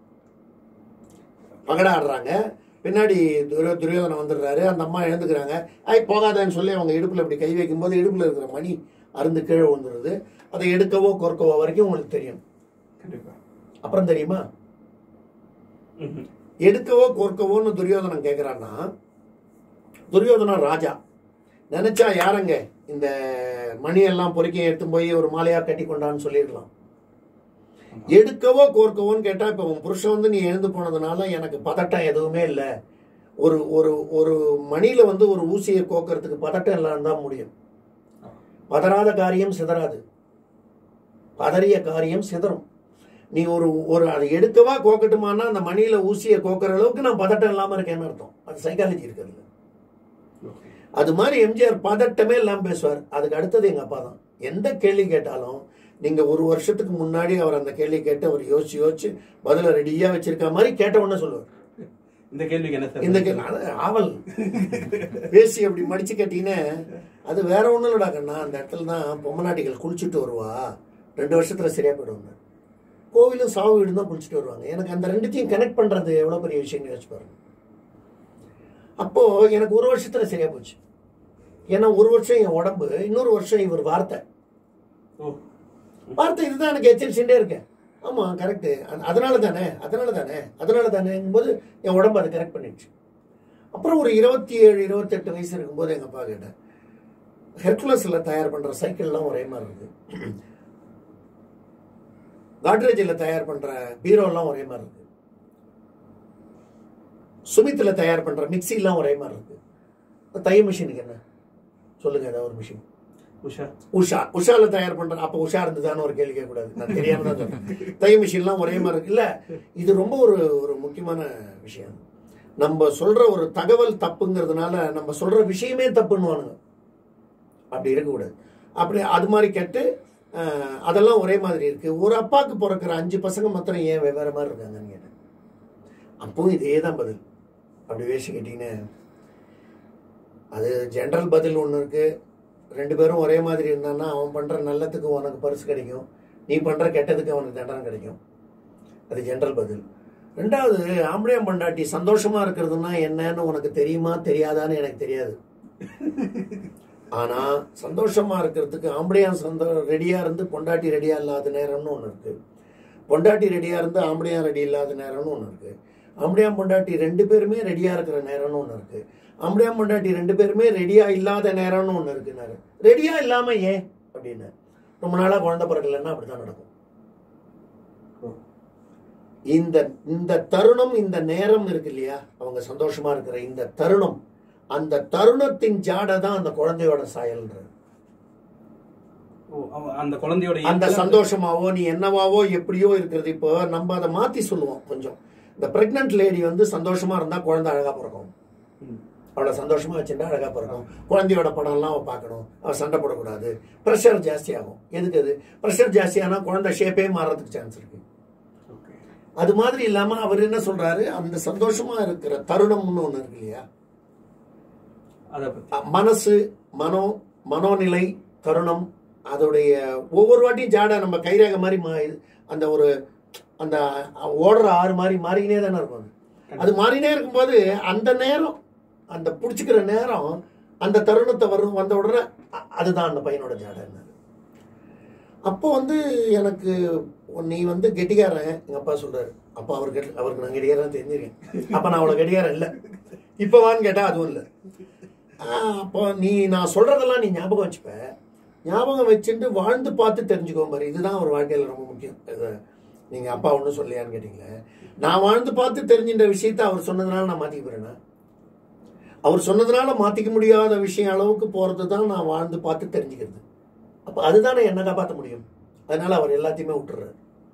பகடா ஆடுறாங்க பின்னாடி துரியோ துரியோதனன் வந்துடுறாரு அந்த அம்மா எழுந்துக்கிறாங்க ஐய் போகாதேன்னு சொல்லி அவங்க இடுப்புல இப்படி கை வைக்கும்போது இடுப்புல இருக்கிற மணி அருந்து கீழே விழுந்துருது அதை எடுக்கவோ கொறுக்கவோ வரைக்கும் உங்களுக்கு தெரியும் கண்டிப்பா அப்புறம் தெரியுமா ம்ஹும். எடுக்கவோ கோர்க்கவோன்னு துரியோதனன் கேட்கிறான்னா துரியோதனன் ராஜா நினைச்சா யாருங்க இந்த மணியெல்லாம் பொறுக்கி எடுத்து போய் ஒரு மாலையா கட்டி கொண்டான்னு சொல்லிடலாம் எடுக்கவோ கோர்க்கவோன்னு கேட்டா இப்ப உன் புருஷன் வந்து நீ எழுந்து போனதுனால எனக்கு பதட்டம் எதுவுமே இல்லை ஒரு ஒரு ஒரு மணியில வந்து ஒரு ஊசியை கோக்கறதுக்கு பதட்டம் இல்லாம தான் முடியும் பதறாத காரியம் சிதறாது பதறிய காரியம் சிதறும் நீ ஒரு ஒரு அதை எடுக்கவா கோக்கட்டுமானா அந்த மணியில ஊசியை கோக்குற அளவுக்கு நான் பதட்டம் இல்லாம இருக்கேன்னு அர்த்தம் அது சைக்காலஜி இருக்கிறது ஓகே அது மாதிரி எம்ஜிஆர் பதட்டமே இல்லாம பேசுவார் அதுக்கு அடுத்தது எங்க அப்பா தான் எந்த கேள்வி கேட்டாலும் நீங்க ஒரு வருஷத்துக்கு முன்னாடி அவர் அந்த கேள்வி கேட்டு அவர் யோசிச்சு யோசிச்சு பதில ரெடியா வச்சிருக்க மாதிரி கேட்ட உடனே சொல்லுவார் இந்த கேள்விக்கு என்ன சார் இந்த கேள்வி அது ஆவல் பேசி அப்படி மடிச்சு கேட்டீங்கன்னா அது வேற ஒண்ணும் இல்லடா கண்ணா அந்த இடத்துல தான் பொம்மநாட்டிகள் குளிச்சுட்டு வருவா ரெண்டு வருஷத்துல சரியா போயிடுவாங்க கோவிலும் சாவு வீடும் தான் குளிச்சுட்டு வருவாங்க எனக்கு அந்த ரெண்டுத்தையும் கனெக்ட் பண்றது எவ்வளவு பெரிய விஷயம் யோசிச்சு பாருங்க அப்போ எனக்கு ஒரு வருஷத்துல சரியா போச்சு ஏன்னா ஒரு வருஷம் என் உடம்பு இன்னொரு வருஷம் இவர் வார்த்தை ஓ வார்த்தை இதுதான் எனக்கு எச்சரிச்சுட்டே இருக்கேன் ஆமா கரெக்டு அதனால தானே அதனால தானே அதனால தானேங்கும்போது என் உடம்பு அதை கரெக்ட் பண்ணிடுச்சு அப்புறம் ஒரு இருபத்தி ஏழு இருபத்தெட்டு வயசு இருக்கும்போது எங்க அப்பா கேட்டேன் ஹெர்குலஸில் தயார் பண்ற சைக்கிள்லாம் ஒரே மாதிரி இருக்கு காட்ரேஜில் தயார் பண்ற பீரோலாம் ஒரே மாதிரி இருக்கு சுமித்தில் தயார் பண்ற மிக்சிலாம் ஒரே மாதிரி இருக்கு தைய மிஷினுக்கு என்ன சொல்லுங்க ஏதாவது ஒரு மிஷின் உஷா உஷா உஷால தயார் பண்ற அப்ப உஷா இருந்ததான்னு ஒரு கேள்வி கேட்கக்கூடாது நான் தெரியாம தான் சொல்றேன் தை மிஷின்லாம் ஒரே மாதிரி இருக்குல்ல இது ரொம்ப ஒரு ஒரு முக்கியமான விஷயம் நம்ம சொல்ற ஒரு தகவல் தப்புங்கிறதுனால நம்ம சொல்ற விஷயமே தப்புன்னுவானுங்க அப்படி இருக்கக்கூடாது அப்படி அது மாதிரி கேட்டு அஹ், அதெல்லாம் ஒரே மாதிரி இருக்கு ஒரு அப்பாவுக்கு பிறக்கிற அஞ்சு பசங்க மாத்திரம் ஏன் வெவ்வேறு மாதிரி இருக்காங்கன்னு கேட்டேன் அப்பவும் இதே தான் பதில் அப்படி வேஷம் கேட்டீங்கன்னா அது ஜென்ரல் பதில் ஒன்று இருக்கு ரெண்டு பேரும் ஒரே மாதிரி இருந்தான்னா அவன் பண்ற நல்லதுக்கு உனக்கு பரிசு கிடைக்கும் நீ பண்ற கெட்டதுக்கு அவனுக்கு தண்டனை கிடைக்கும் அது ஜென்ரல் பதில் ரெண்டாவது ஆம்பளையம் பொண்டாட்டி சந்தோஷமா இருக்கிறதுனா என்னன்னு உனக்கு தெரியுமா தெரியாதான்னு எனக்கு தெரியாது ஆனா சந்தோஷமா இருக்கிறதுக்கு ஆம்பளையான் சந்தோ ரெடியா இருந்து பொண்டாட்டி ரெடியா இல்லாத நேரம்னு ஒன்று இருக்கு பொண்டாட்டி ரெடியா இருந்து ஆம்பளையான் ரெடி இல்லாத நேரம்னு ஒன்று இருக்கு ஆம்பளையான் பொண்டாட்டி ரெண்டு பேருமே ரெடியா இருக்கிற நேரம்னு ஒன்று இருக்கு ஆம்பளையான் பொண்டாட்டி ரெண்டு பேருமே ரெடியா இல்லாத நேரம்னு ஒன்று இருக்குனாரு ரெடியா இல்லாம ஏன் அப்படின்னு ரொம்ப நாளா குழந்தை பிறக்கலன்னா அப்படிதான் நடக்கும் இந்த இந்த தருணம் இந்த நேரம் இருக்கு இல்லையா அவங்க சந்தோஷமா இருக்கிற இந்த தருணம் அந்த தருணத்தின் ஜாடை தான் அந்த குழந்தையோட சாயல்ன்றது ஓ அவ- அந்த குழந்தையோட அந்த இயல்புல- சந்தோஷமாவோ நீ என்னவாவோ எப்படியோ இருக்கிறது இப்போ நம்ம அதை மாத்தி சொல்லுவோம் கொஞ்சம் இந்த பிரெக்னன்ட் லேடி வந்து சந்தோஷமா இருந்தா குழந்தை அழகா பிறக்கும் ம். அவளை சந்தோஷமா வச்சுட்டா அழகா பிறக்கும் குழந்தையோட படம்லாம் அவ பார்க்கணும் அவ சண்டை போடக்கூடாது ப்ரெஷர் ஜாஸ்தி ஆகும் எதுக்கு அது ப்ரெஷர் ஜாஸ்தியானா குழந்தை ஷேப்பே மாறதுக்கு சான்ஸ் இருக்கு ஓகே அது மாதிரி இல்லாம அவர் என்ன சொல்றாரு அந்த சந்தோஷமா இருக்கிற தருணம்னு ஒண்ணு இருக்கு இல்லையா அதை பத்தி அ- மனசு மனோ மனோநிலை தருணம் அதோடைய ஒவ்வொரு வாட்டியும் ஜாடை நம்ம கைரேகை மாதிரி மா- இது- அந்த ஒரு அந்த ஓடுற ஆறு மாதிரி மாறிக்கினே தானே இருக்கும் அது. அது மாறினே இருக்கும்போது அந்த நேரம் அந்த பிடிச்சிக்கிற நேரம் அந்த தருணத்தை வரும் வந்த உடனே அ- அதுதான் அந்த பையனோட ஜாடைன்னு அப்போ வந்து எனக்கு நீ வந்து கெட்டிக்காரன் எங்க அப்பா சொல்றாரு அப்பா அவர் கெட்டி அவருக்கு நான் கெட்டிக்காரன் தெரிஞ்சிருக்கேன் அப்ப நான் அவ்வளவு கெட்டிக்காரன் இல்லை இப்போ வான்னு கேட்டா அதுவும் இல்லை ஆஹ் அப்போ நீ நான் சொல்றதெல்லாம் நீ ஞாபகம் வச்சுப்ப ஞாபகம் வச்சுட்டு வாழ்ந்து பார்த்து தெரிஞ்சுக்கோ மாதிரி இதுதான் ஒரு வாழ்க்கையில் ரொம்ப முக்கியம் இது நீங்க அப்பா ஒன்றும் சொல்லையான்னு கேட்டீங்களே நான் வாழ்ந்து பார்த்து தெரிஞ்சின்ற விஷயத்த அவர் சொன்னதுனால நான் மாத்திக்க போறேனா அவர் சொன்னதுனால மாத்திக்க முடியாத விஷயம் அளவுக்கு போறது தான் நான் வாழ்ந்து பார்த்து தெரிஞ்சுக்கிறது அப்போ அதுதானே என்ன காப்பாற்ற முடியும் அதனால அவர் எல்லாத்தையுமே விட்டுறாரு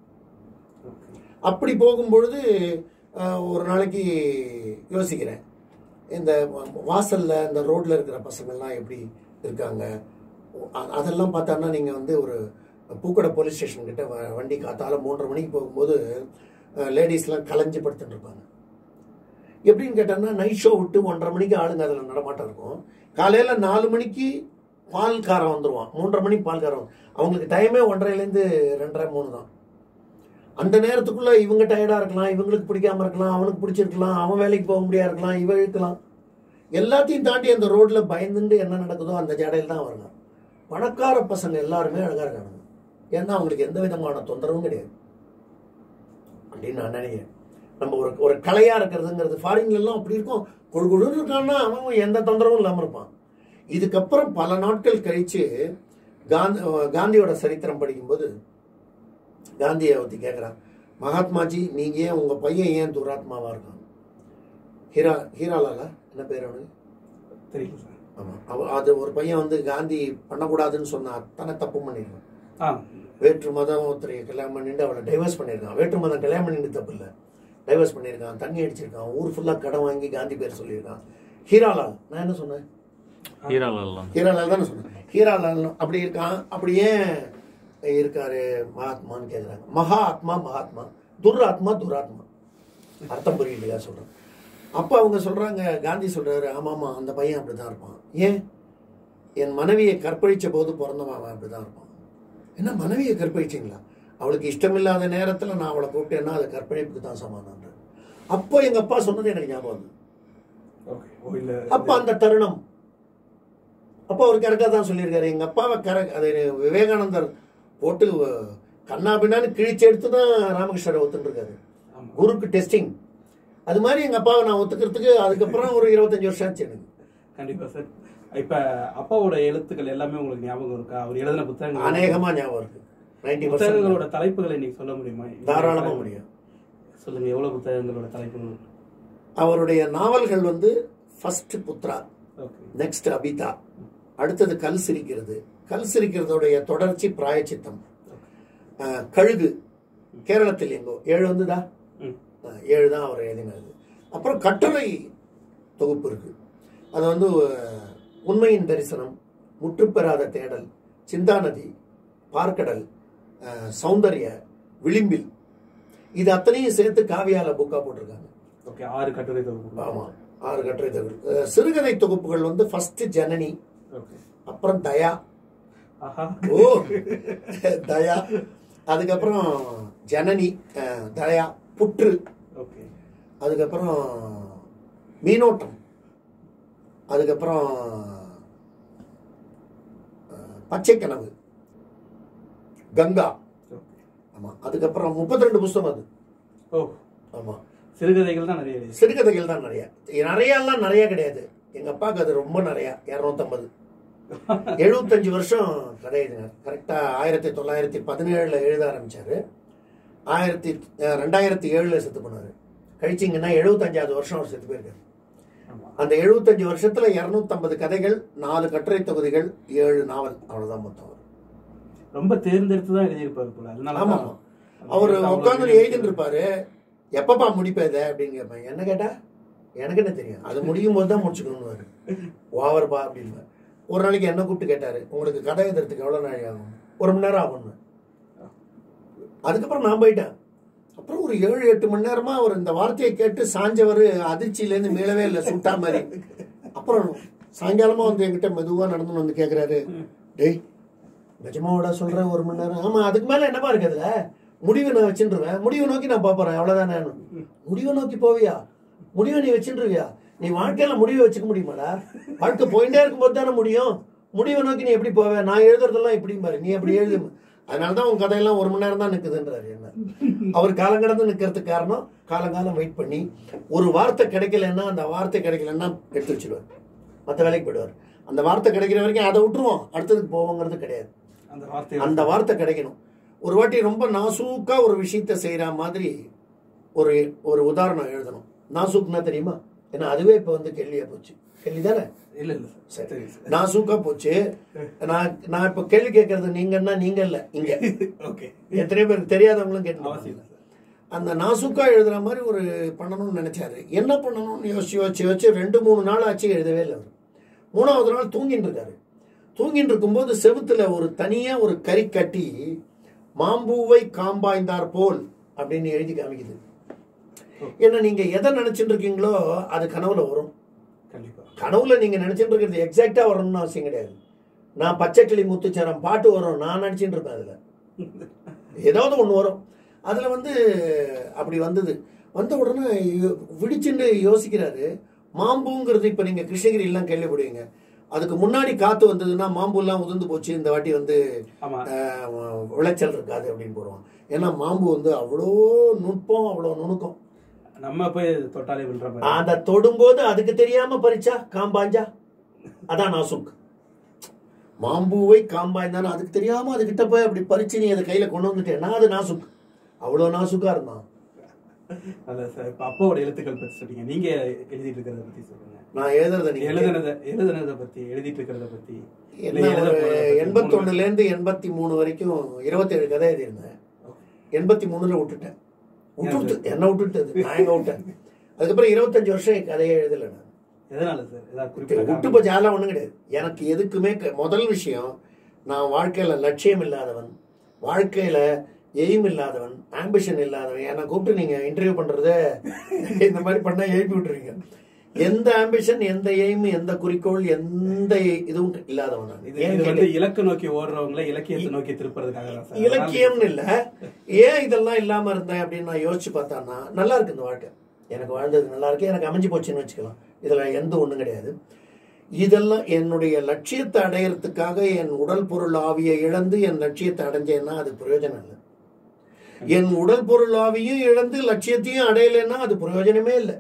அப்படி போகும்பொழுது அஹ், ஒரு நாளைக்கு யோசிக்கிறேன் இந்த வ- வாசல்ல இந்த ரோட்ல இருக்கிற பசங்கள்லாம் எப்படி இருக்காங்க அ- அதெல்லாம் பார்த்தான்னா நீங்க வந்து ஒரு பூக்கடை போலீஸ் ஸ்டேஷன் கிட்ட வ- வண்டி காத்தால மூன்றரை மணிக்கு போகும்போது லேடிஸ்லாம் கலைஞ்சு படுத்துட்டு இருப்பாங்க எப்படின்னு கேட்டாங்கன்னா நைட் ஷோ விட்டு ஒன்றரை மணிக்கு ஆளுங்க அதில் நடமாட்டம் இருக்கும் காலையில் நாலு மணிக்கு பால்காரன் வந்துடுவான் மூன்றரை மணிக்கு பால்காரன் வந்து- அவங்களுக்கு டைமே ஒன்றரைலேருந்து ரெண்டரை மூணு தான் அந்த நேரத்துக்குள்ள இவங்க டயர்டா இருக்கலாம் இவங்களுக்கு பிடிக்காம இருக்கலாம் அவனுக்கு பிடிச்சிருக்கலாம் அவன் வேலைக்கு போக முடியா இருக்கலாம் இவ இருக்கலாம் எல்லாத்தையும் தாண்டி அந்த ரோட்ல பயந்துட்டு என்ன நடக்குதோ அந்த ஜடையில் தான் வரலாம் பணக்கார பசங்க எல்லாருமே அழகா இருக்காங்க ஏன்னா அவங்களுக்கு எந்த விதமான தொந்தரவும் கிடையாது அப்படின்னு நான் நினைக்கிறேன் நம்ம ஒரு ஒரு கலையா இருக்கிறதுங்கிறது ஃபாரின்ல எல்லாம் அப்படி இருக்கும் கொழு கொழுன்னு இருக்கான்னா அவன் எந்த தொந்தரவும் இல்லாம இருப்பான் இதுக்கப்புறம் பல நாட்கள் கழிச்சு காந்தி காந்தியோட சரித்திரம் படிக்கும்போது காந்தியை பற்றி கேட்குறான் மகாத்மாஜி நீங்க ஏன் உங்க பையன் ஏன் துராத்மாவா இருக்கான் ஹீரா ஹீராலாலா என்ன பேர் அவனுக்கு தெரியல சார் ஆமா அவ அது ஒரு பையன் வந்து காந்தி பண்ணக்கூடாதுன்னு சொன்னா அத்தனை தப்பு பண்ணிருக்கான் ஆ வேற்று மதம் ஒருத்தரைய கல்யாணம் பண்ணிட்டு அவளை டைவர்ஸ் பண்ணியிருக்கான் வேற்று மதம் கல்யாணம் பண்ணிட்டு தப்பு இல்லை டைவர்ஸ் பண்ணியிருக்கான் தண்ணி அடிச்சிருக்கான் ஊர் ஃபுல்லாக கடன் வாங்கி காந்தி பேர் சொல்லியிருக்கான் ஹீராலால் நான் என்ன சொன்னேன் ஹீராலாம் ஹீராலால் தானே சொன்னேன் ஹீராலால் அப்படி இருக்கான் அப்படி ஏன் இருக்காரு மகாத்மான்னு கேட்குறாங்க மகா ஆத்மா மகாத்மா துராத்மா துராத்மா அர்த்தம் புரியலையா சொல்றேன் அப்போ அவங்க சொல்றாங்க காந்தி சொல்றாரு ஆமாமா அந்த பையன் அப்படிதான் இருப்பான் ஏன் என் மனைவியை கற்பழிச்ச போது பிறந்தவன் அவன் அப்படிதான் இருப்பான் என்ன மனைவியை கற்பழிச்சிங்களா அவளுக்கு இஷ்டமில்லாத நேரத்தில் நான் அவளை கூப்பிட்டேன்னா அது கற்பழிப்புக்கு தான் சமாதானம் அப்போ எங்க அப்பா சொன்னது எனக்கு ஞாபகம் வந்து ஓகே ஓ இல்ல அப்ப அந்த தருணம் அப்போ அவர் கரெக்டாக தான் சொல்லியிருக்காரு எங்க அப்பாவை கரெக்ட் அது விவேகானந்தர் போட்டு அஹ், கண்ணா பின்னான்னு கிழிச்சு எடுத்து தான் ராமகிருஷ்ணரை ஒத்துருக்காரு ஆமா. குருக்கு டெஸ்டிங் அது மாதிரி எங்க அப்பாவை நான் ஒத்துக்கிறதுக்கு அதுக்கப்புறம் ஒரு இருபத்தஞ்சு வருஷம் ஆச்சு எனக்கு கண்டிப்பா சார் இப்ப அப்பாவோட எழுத்துக்கள் எல்லாமே உங்களுக்கு ஞாபகம் இருக்கா அவர் எழுதின புத்தகங்கள் அநேகமா ஞாபகம் இருக்கு நைன்டி புத்தகங்களோட தலைப்புகளை நீங்க சொல்ல முடியுமா தாராளமா முடியும் சொல்லுங்க எவ்வளவு புத்தகங்களோட தலைப்புகள் அவருடைய நாவல்கள் வந்து first Putra okay next Abitha அடுத்தது கல் சிரிக்கிறது கல் சிரிக்கிறதுடைய தொடர்ச்சி பிராயச்சித்தம் அஹ், கழுகு கேரளத்தில் எங்கோ ஏழு வந்துதா ம் அஹ், ஏழு தான் அவர் எழுதினது அப்புறம் கட்டுரை தொகுப்பு இருக்கு அது வந்து அஹ், உண்மையின் தரிசனம் முற்றுப்பெறாத தேடல் சிந்தாநதி பார்க்கடல் அஹ், சௌந்தர்ய விளிம்பில் இது அத்தனையும் சேர்த்து காவியால புக்கா போட்டிருக்காங்க ஓகே ஆறு கட்டுரை தொகுப்பு ஆமா ஆறு கட்டுரை தொகுப்பு அஹ், சிறுகதை தொகுப்புகள் வந்து ஃபர்ஸ்ட் ஜனனி ஓகே அப்புறம் தயா ஆஹா ஓ தயா அதுக்கப்புறம் ஜனனி அஹ், தயா புற்று ஓகே அதுக்கப்புறம் மீனோட்டம் அதுக்கப்புறம் அஹ், பச்சை கனவு கங்கா ஓகே ஆமா அதுக்கப்புறம் முப்பத்தி ரெண்டு புஸ்தகம் அது ஓ ஆமா சிறுகதைகள் தான் நிறைய எழுதி சிறுகதைகள் தான் நிறைய நிறையலாம் நிறைய கிடையாது எங்க அப்பாவுக்கு அது ரொம்ப நிறைய இரநூத்தம்பது எழுபத்தஞ்சு வருஷம் கதை எழுதினார் கரெக்டா ஆயிரத்தி தொள்ளாயிரத்தி பதினேழுல எழுத ஆரம்பிச்சாரு ஆயிரத்தி அஹ், ரெண்டாயிரத்தி ஏழுல செத்து போனாரு கழிச்சிங்கன்னா எழுபத்தஞ்சாவது வருஷம் அவர் செத்து போயிருக்காரு ஆமா அந்த எழுபத்தஞ்சு வருஷத்துல இருநூத்தம்பது கதைகள் நாலு கட்டுரை தொகுதிகள் ஏழு நாவல் அவ்வளவுதான் மொத்தம் வரும். ரொம்ப தேர்ந்தெடுத்து தான் எழுதியிருப்பாரு போல அதனால ஆமா தான் அவர் அவ்வளவு உட்காந்து எழுதி எழுதிட்டு இருப்பாரு எப்பப்பா முடிப்ப இதை அப்படின்னு கேட்பேன் என்ன கேட்டா எனக்கு என்ன தெரியும் அது முடியும் போது தான் முடிச்சுக்கணும்னு ஓவர்பா அப்படின்னு ஒரு நாளைக்கு என்ன கூப்பிட்டு கேட்டாரு உங்களுக்கு கதை எழுதுறதுக்கு எவ்வளவு நாள் ஆகும் ஒரு மணி நேரம் ஆகும்னு அதுக்கப்புறம் நான் போயிட்டேன் அப்புறம் ஒரு ஏழு எட்டு மணி நேரமா அவர் இந்த வார்த்தையை கேட்டு சாஞ்சவர் அதிர்ச்சியிலேருந்து மீளவே இல்லை சுட்டா மாதிரி அப்புறம் சாயங்காலமா வந்து என்கிட்ட மெதுவா நடந்து வந்து கேக்குறாரு டேய் நிஜமாவோட சொல்றேன் ஒரு மணி நேரம் ஆமா அதுக்கு மேல என்னப்பா இருக்கு அதுல முடிவை நான் வச்சுருவேன் முடிவை நோக்கி நான் போறேன் அவ்வளவுதானே முடிவை நோக்கி போவியா முடிவை நீ வச்சுருவியா நீ வாழ்க்கையில முடிவை வச்சுக்க முடியுமாடா வாழ்க்கை போயிட்டே இருக்கும்போது தானே முடியும் முடிவை நோக்கி நீ எப்படி போவ நான் எழுதுறதெல்லாம் இப்படி பாரு நீ அப்படி எழுது அதனாலதான் உன் கதையெல்லாம் ஒரு மணி நேரம் தான் நிக்குதுன்றாரு என்ன அவர் காலங்கடந்து நிக்கிறதுக்கு காரணம் காலங்காலம் வெயிட் பண்ணி ஒரு வார்த்தை கிடைக்கலன்னா அந்த வார்த்தை கிடைக்கலன்னா எடுத்து வச்சிடுவார் மற்ற வேலைக்கு போயிடுவார் அந்த வார்த்தை கிடைக்கிற வரைக்கும் அதை விட்டுருவோம் அடுத்ததுக்கு போவோங்கிறது கிடையாது அந்த வார்த்தை அந்த வார்த்தை கிடைக்கணும் ஒரு வாட்டி ரொம்ப நாசூக்கா ஒரு விஷயத்த செய்யற மாதிரி ஒரு ஒரு உதாரணம் எழுதணும் நாசூக்னா தெரியுமா ஏன்னா அதுவே இப்ப வந்து கேள்வியா போச்சு கேள்வி தானே இல்ல இல்ல சார் சரி சரி சார் நாசூக்கா போச்சு நான் நான் இப்ப கேள்வி கேட்கறது நீங்கன்னா நீங்க இல்ல இங்க ஓகே எத்தனையோ பேருக்கு தெரியாதவங்களும் அவசியம் கேட்டு இல்லை சார் அந்த நாசூக்கா எழுதுற மாதிரி ஒரு பண்ணணும்னு நினைச்சாரு என்ன பண்ணணும்னு யோசிச்சு யோசிச்சு யோசிச்சு ரெண்டு மூணு நாள் ஆச்சு எழுதவே இல்லை அவர் மூணாவது நாள் தூங்கிட்டு இருக்காரு தூங்கிட்டு இருக்கும்போது செவுத்துல ஒரு தனியா ஒரு கறி கட்டி மாம்பூவை காம்பாய்ந்தார் போல் அப்படின்னு எழுதி காமிக்குது ஏன்னா நீங்க எதை நினைச்சிட்டு இருக்கீங்களோ அது கனவுல வரும் கண்டிப்பா கனவுல நீங்க நினைச்சிட்டு இருக்கிறது எக்ஸாக்டா வரணும்னு அவசியம் கிடையாது நான் பச்சைக்கிளி முத்துச்சரம் பாட்டு வரும் நான் நினைச்சிட்டு இருப்பேன் அதுல ஏதாவது ஒண்ணு வரும் அதுல வந்து அப்படி வந்தது வந்த உடனே யோ- விடிச்சுன்னு யோசிக்கிறாரு மாம்பூங்கிறது இப்ப நீங்க கிருஷ்ணகிரி எல்லாம் கேள்விப்படுவீங்க அதுக்கு முன்னாடி காத்து வந்ததுன்னா மாம்பு எல்லாம் உதிர்ந்து போச்சு இந்த வாட்டி வந்து ஆமா ஆஹ், விளைச்சல் இருக்காது அப்படின்னு போடுவான் ஏன்னா மாம்பு வந்து அவ்வளோ நுட்பம் அவ்வளோ நுணுக்கம் நம்ம போய் தொட்டாலே விழுற மாதிரி அத தொடும்போது அதுக்கு தெரியாம பறிச்சா காம்பாஞ்சா அதான் நாசுக் மாம்பூவை காம்பாய்ந்தானா அதுக்கு தெரியாம அதுகிட்ட போய் அப்படி பறிச்சு நீ அதை கையில கொண்டு வந்துட்டேன்னா அது நாசுக் அவ்வளவு நாசுக்கா இருந்தான் அதான் சார் இப்ப அப்பாவோட எழுத்துக்கள் பத்தி சொன்னீங்க நீங்க எழுதிட்டு இருக்கிறத பத்தி சொல்லுங்க நான் எழுதுறத நீங்க எழுதுனத எழுதுனத பத்தி எழுதிட்டு இருக்கிறத பத்தி இல்ல என்ன எழுத ஒரு போறத பத்தி எண்பத்தொன்னுல இருந்து எண்பத்தி மூணு வரைக்கும் இருபத்தேழு கதை எழுதியிருந்தேன் எண்பத்தி மூணுல விட்டுட்டேன் விட்டுட்டு என்ன விட்டுட்டு நான் எங்க விட்டேன் அதுக்கப்புறம் இருபத்தஞ்சு வருஷம் என் கதையை எழுதல நான் எதனால சார் ஏதாவது குறிப்பிட்ட விட்டு காரணம்? போச்சு அதெல்லாம் ஒண்ணும் கிடையாது எனக்கு எதுக்குமே க- முதல் விஷயம் நான் வாழ்க்கையில லட்சியம் இல்லாதவன் வாழ்க்கையில எய்ம் இல்லாதவன் ஆம்பிஷன் இல்லாதவன் என்னை கூப்பிட்டு நீங்க இன்டர்வியூ பண்றத இந்த மாதிரி பண்ணா எழுப்பி விட்டுருவீங்க எந்த ஆம்பிஷன் எந்த எய்ம் எந்த குறிக்கோள் எந்த இதுவும் இல்லாதவன் நான் இது ஏன் இது கேட்டீங்க? வந்து இலக்கு நோக்கி ஓடுறவங்கள இலக்கியத்தை நோக்கி திருப்புறதுக்காக தான் சார் இலக்கியம்னு இல்ல ஏன் இதெல்லாம் இல்லாம இருந்தேன் அப்படின்னு நான் யோசிச்சு பார்த்தான்னா நல்லா இருக்கு இந்த வாழ்க்கை எனக்கு வாழ்ந்தது நல்லா இருக்கு எனக்கு அமைஞ்சு போச்சுன்னு வச்சுக்கலாம் இதில் எந்த ஒன்றும் கிடையாது இதெல்லாம் என்னுடைய லட்சியத்தை அடையறதுக்காக என் உடல் பொருள் ஆவியை இழந்து என் லட்சியத்தை அடைஞ்சேன்னா அது பிரயோஜனம் இல்லை என் உடல் பொருள் ஆவியும் இழந்து லட்சியத்தையும் அடையலைன்னா அது பிரயோஜனமே இல்லை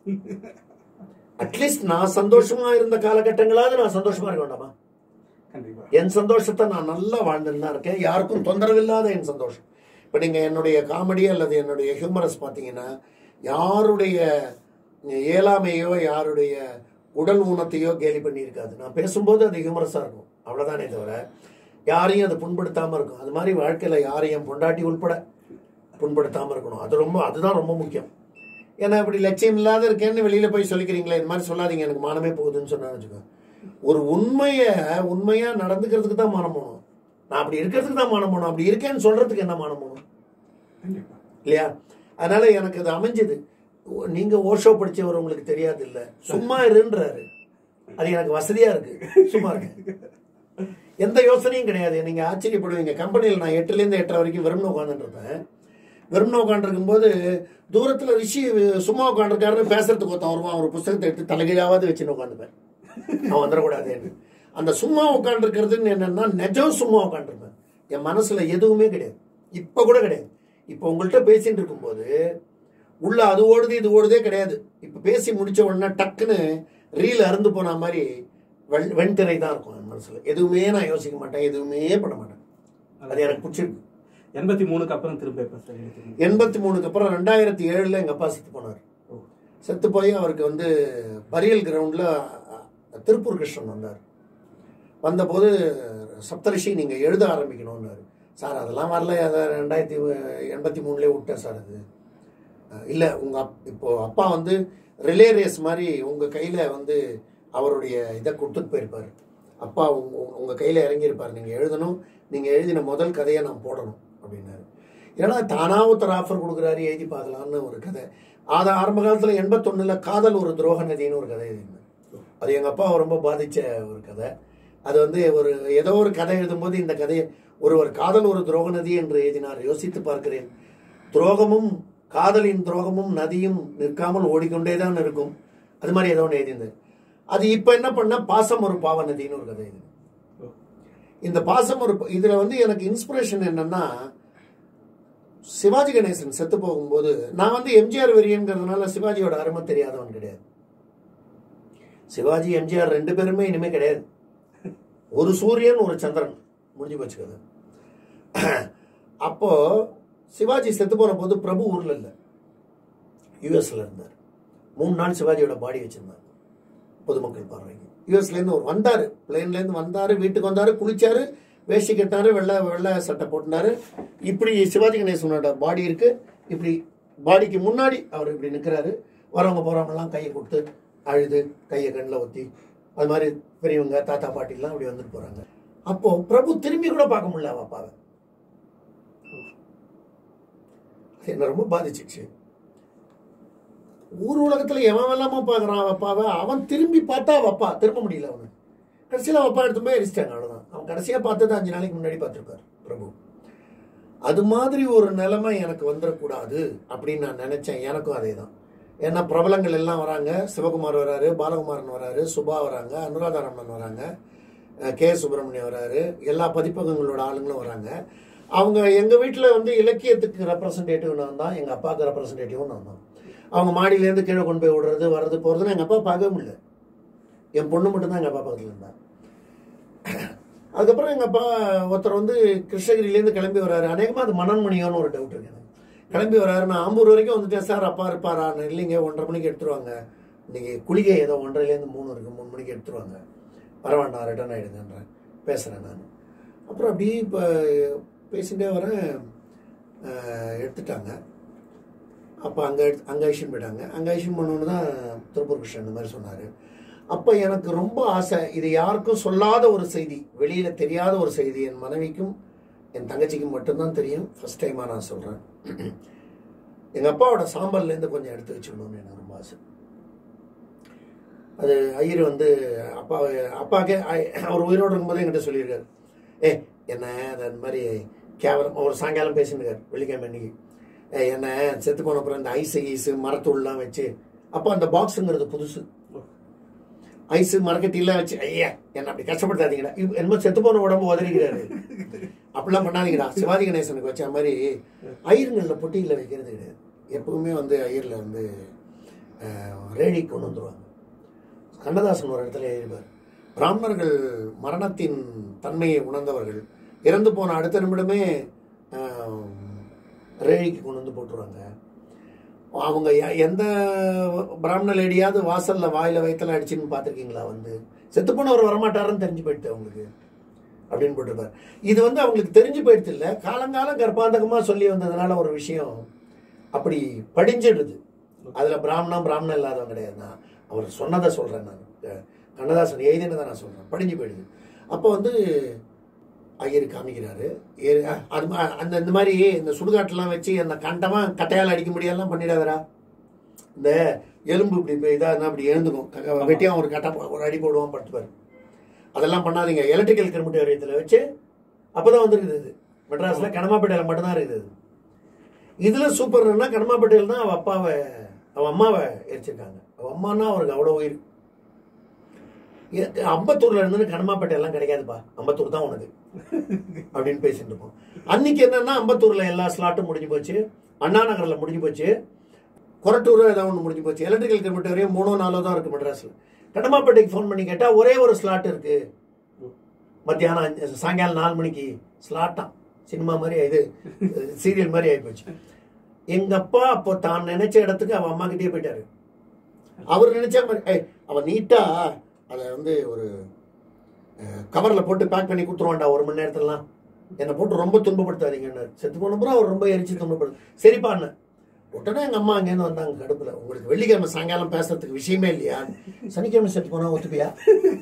அட்லீஸ்ட் நான் சந்தோஷமா இருந்த காலகட்டங்களாவது நான் சந்தோஷமா இருக்க வேண்டாமா கண்டிப்பா என் சந்தோஷத்தை நான் நல்லா வாழ்ந்துன்னு தான் இருக்கேன் யாருக்கும் தொந்தரவு இல்லாத என் சந்தோஷம் இப்போ நீங்கள் என்னுடைய காமெடி அல்லது என்னுடைய ஹியூமரஸ் பார்த்தீங்கன்னா யாருடைய இயலாமையோ யாருடைய உடல் ஊனத்தையோ கேலி பண்ணியிருக்காது நான் பேசும்போது அது ஹியூமரஸாக இருக்கும் அவ்வளோதானே தவிர யாரையும் அது புண்படுத்தாமல் இருக்கும் அது மாதிரி வாழ்க்கையில் யாரையும் பொண்டாட்டி உள்பட புண்படுத்தாமல் இருக்கணும் அது ரொம்ப அதுதான் ரொம்ப முக்கியம் ஏன்னா இப்படி லட்சியம் இல்லாத இருக்கேன்னு வெளியில் போய் சொல்லிக்கிறீங்களே இந்த மாதிரி சொல்லாதீங்க எனக்கு மானமே போகுதுன்னு சொன்னா வச்சுக்கோ ஒரு உண்மையை உண்மையா நடந்துக்கிறதுக்கு தான் மானம் போகணும் நான் அப்படி இருக்கிறதுக்கு தான் மானம் போகணும் அப்படி இருக்கேன்னு சொல்றதுக்கு என்ன மானம் போகணும் கண்டிப்பா இல்லையா அதனால எனக்கு அது அமைஞ்சது ஓ, நீங்க ஓஷோ படிச்சவர் உங்களுக்கு தெரியாது இல்ல சும்மா இருன்றாரு அது எனக்கு வசதியா இருக்கு சும்மா இருக்கு எந்த யோசனையும் கிடையாது நீங்க ஆச்சரியப்படுவீங்க கம்பெனியில் நான் எட்டுல இருந்து எட்டரை வரைக்கும் வெறும்னு உட்காந்துட்டு இருப்பேன் வெறும்னு உட்காந்துருக்கும் போது தூரத்துல ரிஷி சும்மா உட்காந்துருக்காருன்னு பேசுறதுக்கு ஒருத்தன் வருவான் ஒரு புஸ்தகத்தை எடுத்து தலைகையாவது வச்சுன்னு உட்காந்துப்பேன் அவன் வந்துடக்கூடாதுன்னு அந்த சும்மா உட்காந்துருக்கிறதுன்னு என்னன்னா நிஜம் சும்மா உட்காந்துருப்பேன் என் மனசுல எதுவுமே கிடையாது இப்ப கூட கிடையாது இப்போ உங்கள்கிட்ட பேசிட்டு இருக்கும்போது உள்ள அது ஓடுது இது ஓடுதே கிடையாது இப்ப பேசி முடிச்ச உடனே டக்குன்னு ரீல் அறுந்து போன மாதிரி வெண் வெண்திரை தான் இருக்கும் என் மனசுல எதுவுமே நான் யோசிக்க மாட்டேன் எதுவுமே பண்ண மாட்டேன் அது எனக்கு பிடிச்சிருக்கு எண்பத்தி மூணுக்கு அப்புறம் திரும்ப எப்ப சார் எடுத்தீங்க எண்பத்தி மூணுக்கு அப்புறம் ரெண்டாயிரத்தி ஏழுல எங்க அப்பா செத்து போனார் ஓ. செத்து போய் அவருக்கு வந்து பரியல் கிரவுண்ட்ல திருப்பூர் கிருஷ்ணன் வந்தார் வந்தபோது சப்தரிஷி நீங்க எழுத ஆரம்பிக்கணும்னாரு சார் அதெல்லாம் வரல அதை ரெண்டாயிரத்தி எண்பத்தி மூணுலேயே விட்டேன் சார் அது அஹ் இல்ல உங்க அப் இப்போ அப்பா வந்து ரிலே ரேஸ் மாதிரி உங்க கையில வந்து அவருடைய இதை கொடுத்துட்டு போயிருப்பாரு அப்பா உங்க உங்க கையில இறங்கியிருப்பார் நீங்க எழுதணும் நீங்க எழுதின முதல் கதையை நான் போடணும் அப்படின்னாரு ஏன்னா தானா ஒருத்தர் ஆஃபர் கொடுக்குறாரு எழுதி பார்க்கலாம்னு ஒரு கதை அது ஆரம்ப காலத்துல எண்பத்தொன்னுல காதல் ஒரு துரோக நதின்னு ஒரு கதை எழுதினேன் அது எங்க அப்பாவை ரொம்ப பாதிச்ச ஒரு கதை அது வந்து ஒரு ஏதோ ஒரு கதை எழுதும்போது இந்த கதையை ஒருவர் காதல் ஒரு துரோக நதி என்று எழுதினார் யோசித்து பார்க்கிறேன் துரோகமும் காதலின் துரோகமும் நதியும் நிற்காமல் ஓடிக்கொண்டே தான் இருக்கும் அது மாதிரி ஏதோ ஒன்று எழுதியிருந்தேன் அது இப்போ என்ன பண்ண பாசம் ஒரு பாவ நதின்னு ஒரு கதை எழுதினேன் ஓ. இந்த பாசம் ஒரு இதுல வந்து எனக்கு இன்ஸ்பிரேஷன் என்னன்னா சிவாஜி கணேசன் செத்து போகும்போது நான் வந்து எம்ஜிஆர் வெறியங்கிறதுனால சிவாஜியோட அருமை தெரியாதவன் கிடையாது சிவாஜி எம்ஜிஆர் ரெண்டு பேருமே இனிமே கிடையாது ஒரு சூரியன் ஒரு சந்திரன் முடிஞ்சு போச்சு கதை அப்போ சிவாஜி செத்து போன போது பிரபு ஊர்ல இல்ல யூஎஸ்ல இருந்தார் மூணு நாள் சிவாஜியோட பாடி வச்சிருந்தாங்க பொதுமக்கள் பார்வைக்கு யூஎஸ்ல இருந்து ஒரு வந்தாரு பிளேன்ல இருந்து வந்தாரு வீட்டுக்கு வந்தாரு குளிச்சாரு வேஷ்டி கட்டாரு வெள்ளை வெள்ளை சட்டை போட்டுனாரு இப்படி சிவாஜி கணேசனோட பாடி இருக்கு இப்படி பாடிக்கு முன்னாடி அவர் இப்படி நிற்கிறாரு வரவங்க போறவங்க எல்லாம் கையை கொடுத்து அழுது கையை கண்ணில் ஒத்தி அது மாதிரி பெரியவங்க தாத்தா பாட்டிலாம் அப்படி வந்துட்டு போறாங்க அப்போ பிரபு திரும்பி கூட பார்க்க முடியல அவ அப்பாவை அது என்ன ரொம்ப பாதிச்சிச்சு ஊர் உலகத்துல எவன் எல்லாமோ பார்க்கறான் அவ அப்பாவை அவன் திரும்பி பார்த்தா அவ அப்பா திரும்ப முடியல அவனு கடைசியில் அவ அப்பா எடுத்து போய் எரிச்சிட்டாங்க அவ்வளவுதான் அவன் கடைசியா பார்த்தது அஞ்சு நாளைக்கு முன்னாடி பார்த்திருப்பாரு பிரபு அது மாதிரி ஒரு நிலைமை எனக்கு வந்துடக்கூடாது அப்படின்னு நான் நினைச்சேன் எனக்கும் அதே தான் ஏன்னா பிரபலங்கள் எல்லாம் வராங்க சிவகுமார் வராரு பாலகுமாரன் வராரு சுபா வராங்க அனுராதாரமன் வராங்க அஹ் கே சுப்பிரமணியம் வராரு எல்லா பதிப்பகங்களோட ஆளுங்களும் வராங்க அவங்க எங்க வீட்டில் வந்து இலக்கியத்துக்கு ரெப்ரசன்டேட்டிவ் நான் தான் எங்க அப்பாவுக்கு ரெப்ரசன்டேட்டிவும் நான் தான் அவங்க மாடியிலேருந்து கீழே கொண்டு போய் விடுறது வர்றது போறதுன்னு எங்க அப்பா பார்க்கவே முடியல என் பொண்ணு மட்டும்தான் எங்க அப்பா பக்கத்துல இருந்தா அதுக்கப்புறம் எங்க அப்பா ஒருத்தர் வந்து கிருஷ்ணகிரியிலேருந்து கிளம்பி வராரு அநேகமா அது மனன்மணியோன்னு ஒரு டவுட் இருக்கு எனக்கு கிளம்பி வராரு நான் ஆம்பூர் வரைக்கும் வந்துட்டேன் சார் அப்பா இருப்பாரா இல்லைங்க ஒன்றரை மணிக்கு எடுத்துருவாங்க இன்னைக்கு குளிகை ஏதோ ஒன்றரைலேருந்து மூணு இருக்கு மூணு மணிக்கு எடுத்துருவாங்க வர வேண்டாம் ரிட்டர்ன் ஆயிடுங்கன்றேன் பேசுறேன் நான் அப்புறம் அப்படியே இப்போ பேசிட்டே வரேன் அஹ், எடுத்துட்டாங்க அப்போ அங்கே அங்கே ஐஷன் போயிட்டாங்க அங்கே ஐஷன் பண்ணோன்னு தான் திருப்பூர் கிருஷ்ணன் இந்த மாதிரி சொன்னார் அப்போ எனக்கு ரொம்ப ஆசை இது யாருக்கும் சொல்லாத ஒரு செய்தி வெளியில் தெரியாத ஒரு செய்தி என் மனைவிக்கும் என் தங்கச்சிக்கும் மட்டும்தான் தெரியும் ஃபர்ஸ்ட் டைமாக நான் சொல்கிறேன் எங்கள் அப்பாவோட சாம்பல்லேருந்து கொஞ்சம் எடுத்து வச்சுக்கணும்னு எனக்கு ரொம்ப ஆசை அது ஐயர் வந்து அப்பா அப்பாக்கே ஐ- அவர் உயிரோடு இருக்கும்போதே என்கிட்ட சொல்லியிருக்காரு ஏ என்ன அது அந்த மாதிரி கேவலம் ஒரு சாயங்காலம் பேசியிருக்காரு வெள்ளிக்கிழமை அன்னைக்கு ஏ என்ன செத்து போன அப்புறம் இந்த ஐஸ் ஈஸு மரத்தூள்லாம் வச்சு அப்போ அந்த பாக்ஸுங்கிறது புதுசு ஐஸ் மரக்கட்டிலாம் வச்சு ஐயா என்ன அப்படி கஷ்டப்படுத்தாதீங்கடா இப்ப என்னமோ செத்து போன உடம்பு உதறிக்கிறாரு அப்படிலாம் பண்ணாதீங்கடா சிவாஜி கணேசனுக்கு வச்ச மாதிரி ஐயருங்களில் பொட்டியில் வைக்கிறது கிடையாது எப்பவுமே வந்து ஐயரில் வந்து அஹ், ரேடி கொண்டு வந்துருவாங்க கண்ணதாசன் ஒரு இடத்துல எழுதிவார் பிராமணர்கள் மரணத்தின் தன்மையை உணர்ந்தவர்கள் இறந்து போன அடுத்த நிமிடமே அஹ், ரேழிக்கு கொண்டு வந்து போட்டுருவாங்க அவங்க எ- எந்த பிராமண லேடியாவது வாசல்ல வாயில வயிற்றுல அடிச்சுன்னு பார்த்துருக்கீங்களா வந்து செத்து போனவர் வரமாட்டாருன்னு தெரிஞ்சு போயிடுது அவங்களுக்கு அப்படின்னு போட்டிருப்பார் இது வந்து அவங்களுக்கு தெரிஞ்சு போயிடுது இல்லை காலங்காலம் கர்ப்பாந்தகமாக சொல்லி வந்ததுனால ஒரு விஷயம் அப்படி படிஞ்சிடுது அதுல பிராமணம் பிராமணம் இல்லாதவன் கிடையாது நான் அவர் சொன்னதை சொல்றேன் நான் அஹ் கண்ணதாசன் எழுதினதை நான் சொல்றேன் படிஞ்சு போயிடுது அப்போ வந்து ஐயர் காமிக்கிறாரு ஏ- அஹ் அது மா- அந்த இந்த மாதிரி இந்த சுடுகாட்டெல்லாம் வச்சு அந்த கண்டமா கட்டையால் அடிக்க முடியாதெல்லாம் பண்ணிடாதரா இந்த எலும்பு இப்படி இப்போ இதாக அப்படி எழுந்துக்கும் க- வெட்டியான் ஒரு கட்டை போ- ஒரு அடி போடுவான் படுத்துப்பாரு அதெல்லாம் பண்ணாதீங்க எலக்ட்ரிக்கல் கிரிமிட்டோரியத்தில் வச்சு அப்பதான் வந்திருக்குது இது மெட்ராஸில் கனமாப்பேட்டையில் மட்டும்தான் இருக்குது இது இதுல சூப்பர்னா கனமாப்பேட்டையில் தான் அவ அப்பாவை அவ அம்மாவை எரிச்சிருக்காங்க அவ அம்மானா அவருக்கு அவ்வளோ உயிர் எ- அம்பத்தூர்ல இருந்து கனமாப்பேட்டை எல்லாம் கிடைக்காதுப்பா அம்பத்தூர் தான் உனக்கு அப்படின்னு பேசிட்டு இருப்போம் அன்னைக்கு என்னன்னா அம்பத்தூர்ல எல்லா ஸ்லாட்டும் முடிஞ்சு போச்சு அண்ணா நகர்ல முடிஞ்சு போச்சு கொரட்டூர் ஏதாவது ஒன்று முடிஞ்சு போச்சு எலக்ட்ரிக்கல் கிலோமீட்டர் வரையும் மூணோ நாலோ தான் இருக்கு மெட்ராஸ்ல கடமாப்பேட்டைக்கு ஃபோன் பண்ணி கேட்டா ஒரே ஒரு ஸ்லாட் இருக்கு மத்தியானம் அஞ்சு- சாயங்காலம் நாலு மணிக்கு ஸ்லாட்டாம் சினிமா மாதிரி இது சீரியல் மாதிரி ஆயிப்போச்சு எங்க அப்பா அப்போ தான் நினைச்ச இடத்துக்கு அவன் அம்மா கிட்டே போயிட்டாரு அவர் நினைச்ச மாதிரி ஏய், அவன் நீட்டா அதை வந்து ஒரு கவரில் போட்டு பேக் பண்ணி கொடுத்துருவான்டா ஒரு மணி நேரத்துலலாம் என்னை போட்டு ரொம்ப துன்பப்படுத்தாதீங்கன்னு செத்து போன அப்புறம் அவர் ரொம்ப எரிச்சு துன்பப்படுத்து சரிப்பான்னு உடனே எங்கள் அம்மா அங்கேருந்து வந்தாங்க கடுப்பில் உங்களுக்கு வெள்ளிக்கிழமை சாயங்காலம் பேசுறதுக்கு விஷயமே இல்லையா சனிக்கிழமை செத்து போனா ஒத்துப்பியா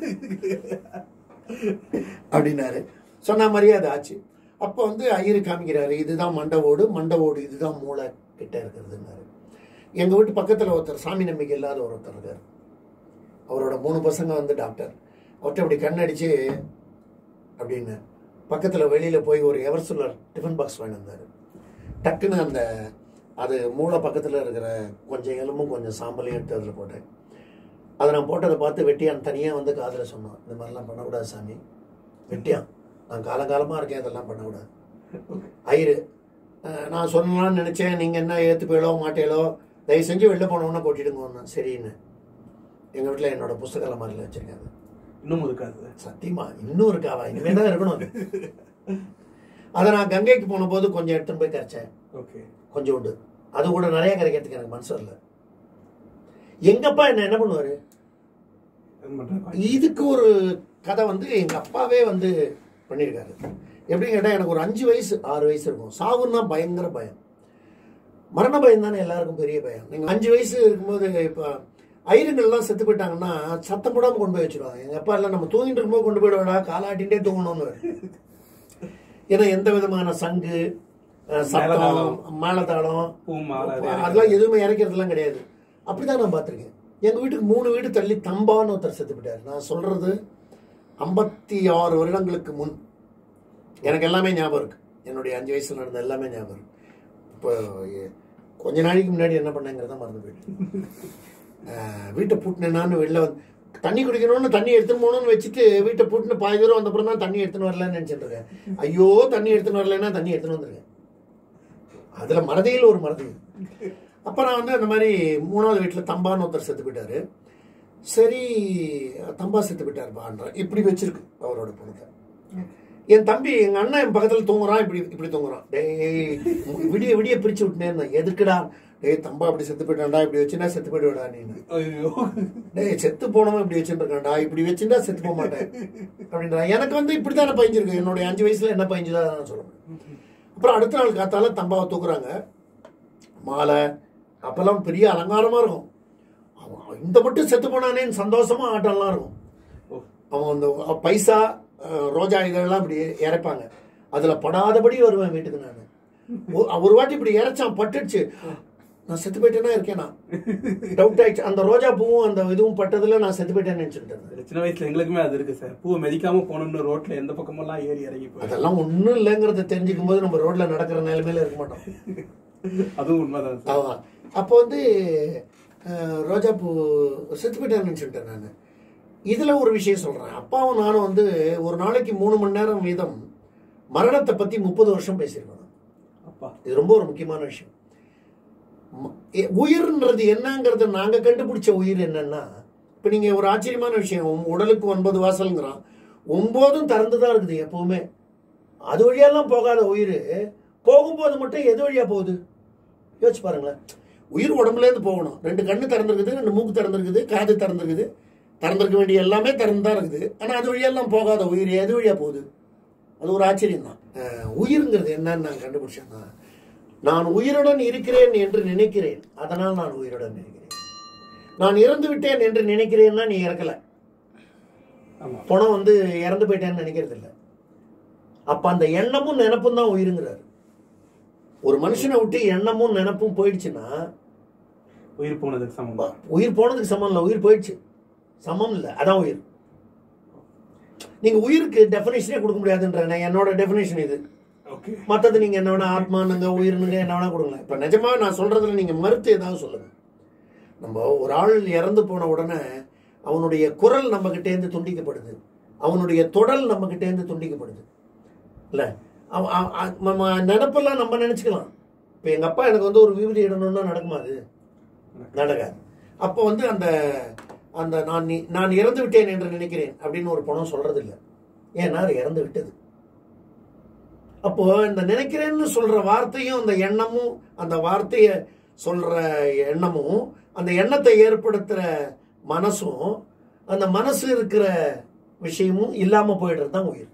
அப்படின்னாரு சொன்ன மாதிரியே அது ஆச்சு அப்போ வந்து ஐயரு காமிக்கிறாரு இதுதான் மண்டை ஓடு மண்டை ஓடு இதுதான் மூளை கிட்ட இருக்கிறதுன்னாரு எங்க வீட்டு பக்கத்துல ஒருத்தர் சாமி நம்பிக்கை இல்லாத ஒருத்தர் இருக்கார் அவரோட மூணு பசங்க வந்து டாக்டர் அவர்கிட்ட அப்படி கண்ணடிச்சு அப்படின்னு பக்கத்துல வெளியில போய் ஒரு எவர்சுலர் டிஃபன் பாக்ஸ் வாங்கி வந்தாரு டக்குன்னு அந்த அது மூளை பக்கத்துல இருக்கிற கொஞ்சம் எலும்பும் கொஞ்சம் சாம்பலையும் எடுத்து அதில் போட்டேன் அதை நான் போட்டதை பார்த்து வெட்டியான் தனியாக வந்து காதில் சொன்னான் இந்த மாதிரிலாம் பண்ணக்கூடாது சாமி வெட்டியான் நான் காலங்காலமாக இருக்கேன் அதெல்லாம் பண்ணக்கூடாது ஐயரு அஹ், நான் சொல்லலாம்னு நினச்சேன் நீங்கள் என்ன ஏற்றுப்பீளோ மாட்டேலோ தயவு செஞ்சு வெளில போனோம்னா கொட்டிடுங்க சரின்னு எங்கள் வீட்டில் என்னோட புஸ்தக அலமாரியில் வச்சிருக்காங்க இன்னும் இருக்காது சத்தியமா இன்னும் இருக்காவா இனிமே தான் இருக்கணும் அது. அதை நான் கங்கைக்கு போன போது கொஞ்சம் எடுத்துன்னு போய் கரைச்சேன் ஓகே கொஞ்சோண்டு அது கூட நிறைய கரைக்கிறதுக்கு எனக்கு மனசு வரல எங்கப்பா என்ன என்ன பண்ணுவாரு இதுக்கு ஒரு கதை வந்து எங்க அப்பாவே வந்து பண்ணியிருக்காரு எப்படி கேட்டா எனக்கு ஒரு அஞ்சு வயசு ஆறு வயசு இருக்கும் சாவுன்னா பயங்கர பயம் மரண பயம் தானே எல்லாருக்கும் பெரிய பயம் நீங்க அஞ்சு வயசு இருக்கும்போது இப்போ ஐரங்கள்லாம் செத்து போயிட்டாங்கன்னா சத்தம் போடாம கொண்டு போய் வச்சிருவாங்க எங்க அப்பா எல்லாம் நம்ம தூங்கிட்டு இருக்கும்போது கொண்டு போயிடுவாடா காலாட்டின்டே தூங்கணும்னு ஏன்னா எந்த விதமான சங்கு அஹ், சத்தம் மேளதாளம். மேளதாளம் பூ மாலை அது அதெல்லாம் எதுவுமே இறக்கிறதுலாம் கிடையாது அப்படிதான் நான் பார்த்துருக்கேன் எங்க வீட்டுக்கு மூணு வீடு தள்ளி தம்பான்னு ஒருத்தர் செத்து போயிட்டார் நான் சொல்றது ஐம்பத்தி ஆறு வருடங்களுக்கு முன் எனக்கு எல்லாமே ஞாபகம் இருக்கு என்னுடைய அஞ்சு வயசுல நடந்த எல்லாமே ஞாபகம் இருக்கு இப்போ எ- கொஞ்ச நாளைக்கு முன்னாடி என்ன பண்ணேங்கிறத மறந்து போயிட்டேன் அஹ், வீட்டை பூட்டினேன்னு வெளில வந்து தண்ணி குடிக்கணும்னு தண்ணி எடுத்துன்னு போகணும்னு வச்சுட்டு வீட்டை பூட்டின்னு பாதி தூரம் வந்தப்புறம் தான் தண்ணி எடுத்துன்னு வரலன்னு நினைச்சிட்டு இருக்கேன் ஐயோ தண்ணி எடுத்துன்னு வரலைன்னா தண்ணி எடுத்துன்னு வந்துருக்கேன் அதுல மறதியில் ஒரு மறதி அப்ப நான் வந்து அந்த மாதிரி மூணாவது வீட்டுல தம்பான்னு ஒருத்தர் செத்து போயிட்டாரு சரி தம்பா செத்து போயிட்டாருப்பான்ற இப்படி வச்சிருக்கு அவரோட பணத்தை என் தம்பி எங்க அண்ணன் என் பக்கத்துல தூங்குறான் இப்படி இப்படி தூங்குறான் டேய் விடிய விடிய பிரிச்சு விட்டுனேன் எதுக்குடா டேய் தம்பா இப்படி செத்து போயிட்டான்டா இப்படி வச்சுனா செத்து போயிடுவாடா நீ ஐயோ டேய் செத்து போனவன் இப்படி வச்சுட்டு இருக்கான்டா இப்படி வச்சுட்டா செத்து போக மாட்டேன் அப்படின்றா எனக்கு வந்து இப்படித்தானே பயிஞ்சிருக்கு என்னுடைய அஞ்சு வயசுல என்ன பயிஞ்சுதா நான் சொல்லுவேன் அப்புறம் அடுத்த நாள் காத்தால தம்பாவை தூக்குறாங்க மாலை அப்பெல்லாம் பெரிய அலங்காரமா இருக்கும் அவன் இந்த மட்டும் செத்து போனானேன்னு சந்தோஷமா ஆட்டம்லாம் இருக்கும் ஓ, அவன் அந்த பைசா அஹ், ரோஜா இதெல்லாம் இப்படி இறைப்பாங்க அதுல படாதபடி வருவேன் வீட்டுக்கு நான் ஒரு வாட்டி இப்படி இறைச்சான் பட்டுடுச்சு நான் செத்து போயிட்டேனா இருக்கேனா டவுட் ஆயிடுச்சு அந்த ரோஜா பூவும் அந்த இதுவும் பட்டதுல நான் செத்து போயிட்டேன்னு நினைச்சுட்டு இருந்தேன் சின்ன வயசுல எங்களுக்குமே அது இருக்கு சார் பூவை மிதிக்காம போனோம்னு ரோட்ல எந்த பக்கமெல்லாம் ஏறி இறங்கி போய் அதெல்லாம் ஒண்ணும் இல்லைங்கிறத தெரிஞ்சுக்கும் போது நம்ம ரோட்ல நடக்கிற நிலைமையில இருக்க மாட்டோம் அதுவும் உண்மைதான் சார் ஆமா அப்போ வந்து அஹ், ரோஜா பூ செத்து போயிட்டேன்னு நினச்சிட்டேன் நான் இதுல ஒரு விஷயம் சொல்றேன் அப்பாவும் நானும் வந்து ஒரு நாளைக்கு மூணு மணி நேரம் வீதம் மரணத்தை பத்தி முப்பது வருஷம் பேசியிருக்கோம் அப்பா இது ரொம்ப ஒரு முக்கியமான விஷயம் ம- எ- உயிர்ன்றது என்னங்கிறத நாங்க கண்டுபிடிச்ச உயிர் என்னன்னா இப்ப நீங்க ஒரு ஆச்சரியமான விஷயம் உம் உடலுக்கு ஒன்பது வாசல்ங்கிறான் ஒன்பதும் திறந்து தான் இருக்குது எப்பவுமே அது வழியெல்லாம் போகாத உயிர் போகும்போது மட்டும் எது வழியா போகுது யோசிச்சு பாருங்களேன் உயிர் உடம்புல இருந்து போகணும் ரெண்டு கண்ணு திறந்திருக்குது ரெண்டு மூக்கு திறந்திருக்குது காது திறந்திருக்குது திறந்திருக்க வேண்டிய எல்லாமே திறந்து தான் இருக்குது ஆனா அது வழியெல்லாம் போகாத உயிர் எது வழியா போகுது அது ஒரு ஆச்சரியம் தான் உயிர்ங்கிறது என்னன்னு நான் கண்டுபிடிச்சேன்னா நான் உயிருடன் இருக்கிறேன் என்று நினைக்கிறேன் அதனால் நான் உயிருடன் இருக்கிறேன் நான் இறந்து விட்டேன் என்று நினைக்கிறேன்னா நீ இறக்கல ஆமா பணம் வந்து இறந்து போயிட்டேன்னு நினைக்கிறது இல்ல அப்ப அந்த எண்ணமும் நினப்பும் தான் உயிருங்கிறாரு ஒரு மனுஷனை விட்டு எண்ணமும் நினப்பும் போயிடுச்சுன்னா உயிர் போனதுக்கு சமம் தான் உயிர் போனதுக்கு சமம் இல்லை உயிர் போயிடுச்சு சமம் இல்லை அதான் உயிர் நீங்க உயிருக்கு டெஃபினேஷனே கொடுக்க முடியாதுன்ற என்னோட டெஃபினேஷன் இது ஓகே மற்றது நீங்க என்ன வேணா ஆத்மானுங்க உயிர்னுங்க என்ன வேணா கொடுங்களேன் இப்ப நிஜமா நான் சொல்றதுல நீங்க மறுத்து ஏதாவது சொல்லுங்க நம்ம ஒரு ஆள் இறந்து போன உடனே அவனுடைய குரல் நம்ம கிட்ட இருந்து துண்டிக்கப்படுது அவனுடைய தொடல் நம்ம கிட்ட இருந்து துண்டிக்கப்படுது இல்ல அவ- அவ- அ- நம்ம நினப்பெல்லாம் நம்ம நினைச்சுக்கலாம் இப்ப எங்க அப்பா எனக்கு வந்து ஒரு விபதி இடணும்னா நடக்குமா அது நடக்காது அப்போ வந்து அந்த அந்த நான் நீ- நான் இறந்து விட்டேன் என்று நினைக்கிறேன் அப்படின்னு ஒரு பணம் சொல்றது இல்லை ஏன்னா அது இறந்து விட்டது அப்போ இந்த நினைக்கிறேன்னு சொல்ற வார்த்தையும் அந்த எண்ணமும் அந்த வார்த்தையை சொல்ற எண்ணமும் அந்த எண்ணத்தை ஏற்படுத்துற மனசும் அந்த மனசு இருக்கிற விஷயமும் இல்லாம போயிடுறது தான் உயிர்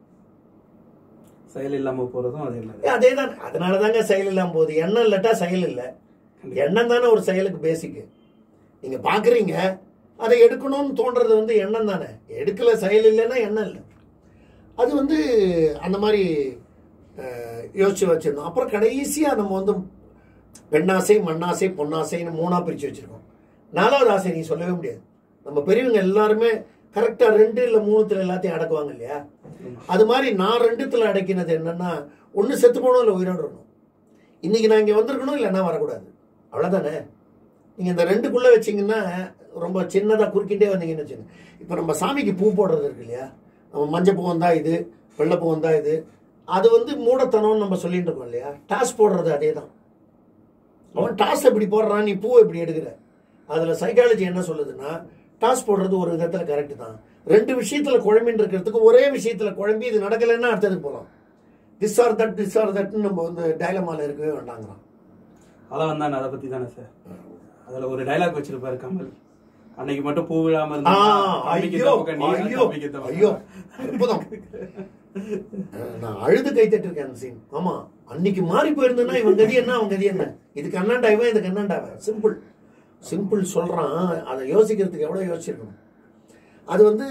செயல் இல்லாம போறதும் அது என்னது அதே தான் அதனால தாங்க செயல் இல்லாம போகுது எண்ணம் இல்லாட்டா செயல் இல்லை எண்ணம் தானே ஒரு செயலுக்கு பேசிக்கு நீங்க பாக்குறீங்க அதை எடுக்கணும்னு தோன்றது வந்து எண்ணம் தானே எடுக்கல செயல் இல்லைன்னா எண்ணம் இல்லை அது வந்து அந்த மாதிரி அஹ், யோசிச்சு வச்சிருந்தோம் அப்புறம் கடைசியா நம்ம வந்து பெண்ணாசை மண்ணாசை பொன்னாசைன்னு மூணா பிரிச்சு வச்சிருக்கோம் நாலாவது ஆசை நீ சொல்லவே முடியாது நம்ம பெரியவங்க எல்லாருமே கரெக்டா ரெண்டு இல்ல மூணுத்துல எல்லாத்தையும் அடக்குவாங்க இல்லையா அது மாதிரி நான் ரெண்டுத்துல அடக்கினது என்னன்னா ஒண்ணு செத்து போகணும் இல்ல உயிரோடு இருக்கணும் இன்னைக்கு நான் இங்க வந்திருக்கணும் இல்லைன்னா வரக்கூடாது அவ்வளவுதானே நீங்க இந்த ரெண்டுக்குள்ள வச்சீங்கன்னா ரொம்ப சின்னதா குறுக்கிட்டே வந்தீங்கன்னு வச்சுங்க இப்ப நம்ம சாமிக்கு பூ போடுறது இருக்கு இல்லையா நம்ம மஞ்சள் பூ வந்தா இது வெள்ளை பூ வந்தா இது அது வந்து மூடத்தனம்னு நம்ம சொல்லிட்டு இருக்கோம் இல்லையா டாஸ் போடுறது அதே தான் அவன் டாஸ் எப்படி போடுறான் நீ பூவை எப்படி எடுக்கிற அதுல சைக்காலஜி என்ன சொல்லுதுன்னா டாஸ் போடுறது ஒரு விதத்துல கரெக்ட் தான் ரெண்டு விஷயத்துல குழம்பின்னு இருக்கிறதுக்கு ஒரே விஷயத்துல குழம்பி இது நடக்கலைன்னா அடுத்ததுக்கு போகலாம் this or that this or தட்னு நம்ம வந்து டைலமால இருக்கவே வேண்டாங்கிறான் அதான் வந்தான் அதை பத்தி தானே சார் அதுல ஒரு டைலாக் வச்சிருப்பாரு கமல் அன்னைக்கு மட்டும் பூ விழாம இருந்தா ஆ, தம்பிக்கு ஐயோ தப்பு கண்ணி, ஐயோ தம்பிக்கு தப்பு ஐயோ அற்புதம் அஹ், நான் அழுது கை தட்டிருக்கேன் அந்த சீன் ஆமா அன்னைக்கு மாறி போயிருந்தேன்னா இவன் கதி என்ன அவன் கதி என்ன இது கண்ணாண்டா இவன் இது கண்ணாண்டாவன் சிம்பிள் சிம்பிள் சொல்றான் அதை யோசிக்கிறதுக்கு எவ்வளவு யோசிச்சிருக்கணும் அது வந்து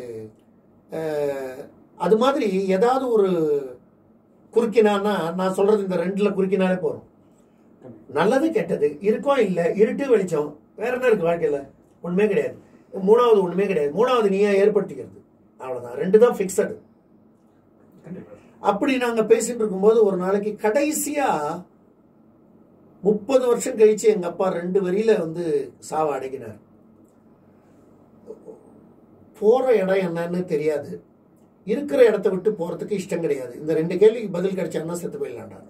அஹ், அது மாதிரி ஏதாவது ஒரு குறுக்கினான்னா நான் சொல்றது இந்த ரெண்டுல குறுக்கினாலே போறோம் நல்லது கெட்டது இருக்கும் இல்ல இருட்டு வெளிச்சம் வேற என்ன இருக்கு வாழ்க்கையில ஒண்ணுமே கிடையாது மூணாவது ஒண்ணுமே கிடையாது மூணாவது நீயா ஏற்படுத்திக்கிறது அவ்வளவுதான் ரெண்டு தான் பிக்சடு கண்டிப்பா அப்படி நாங்க பேசிட்டு இருக்கும்போது ஒரு நாளைக்கு கடைசியா முப்பது வருஷம் கழிச்சு எங்க அப்பா ரெண்டு வரியில வந்து சாவ அடக்கினார் போற இடம் என்னன்னு தெரியாது இருக்கிற இடத்த விட்டு போறதுக்கு இஷ்டம் கிடையாது இந்த ரெண்டு கேள்விக்கு பதில் கிடைச்சான்னா செத்து போயிடலாண்டாங்க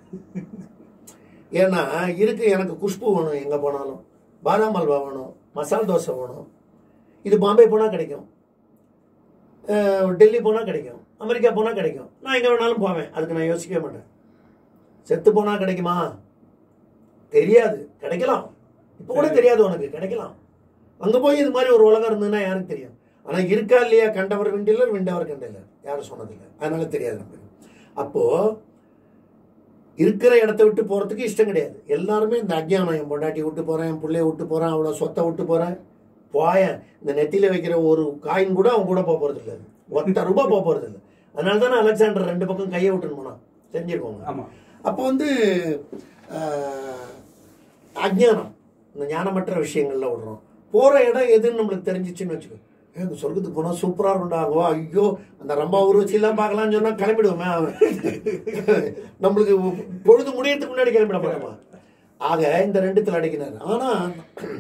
ஏன்னா இருக்கு எனக்கு குஷ்பு வேணும் எங்க போனாலும் பாதாம் அல்வா வேணும் மசால் தோசை வேணும் இது பாம்பே போனா கிடைக்கும் அஹ் டெல்லி போனா கிடைக்கும் அமெரிக்கா போனா கிடைக்கும் நான் எங்க வேணாலும் போவேன் அதுக்கு நான் யோசிக்கவே மாட்டேன் செத்து போனா கிடைக்குமா தெரியாது கிடைக்கலாம் இப்போ கூட தெரியாது உனக்கு கிடைக்கலாம் அங்க போய் இது மாதிரி ஒரு உலகம் இருந்ததுன்னா யாருக்கு தெரியும் ஆனா இருக்கா இல்லையா கண்டவர் விண்டிலர் விண்டவர் கண்டலர் யாரும் சொன்னதில்லை அதனால தெரியாது நமக்கு அப்போ இருக்கிற இடத்த விட்டு போறதுக்கு இஷ்டம் கிடையாது எல்லாருமே இந்த அஜ்ஞானம் என் பொண்டாட்டி விட்டு போறேன் என் பிள்ளைய விட்டு போறேன் அவளை சொத்தை விட்டு போறேன் போயேன் இந்த நெத்தியில வைக்கிற ஒரு காயின் கூட அவன் கூட போக போறது இல்லை ஒத்த ரூபாய் போக போறது இல்லை அதனால தானே அலெக்சாண்டர் ரெண்டு பக்கம் கையை விட்டுன்னு போனான் செஞ்சிருக்கோங்க ஆமா அப்போ வந்து ஆஹ், அஜ்ஞானம் இந்த ஞானமற்ற விஷயங்கள்ல விடுறோம் போற இடம் எதுன்னு நம்மளுக்கு தெரிஞ்சிச்சுன்னு வச்சுக்கோ ஏ, இந்த சொர்க்கத்துக்கு போனா சூப்பரா இருக்கும்டாங்கவா ஐயோ அந்த ரம்பா உருவச்சி எல்லாம் பார்க்கலாம்னு சொன்னா கிளம்பிடுவோமே அவன் நம்மளுக்கு பொழுது முடியறதுக்கு முன்னாடி கிளம்பிட மாட்டோமா ஆக இந்த ரெண்டுத்துல அடைக்கினார் ஆனா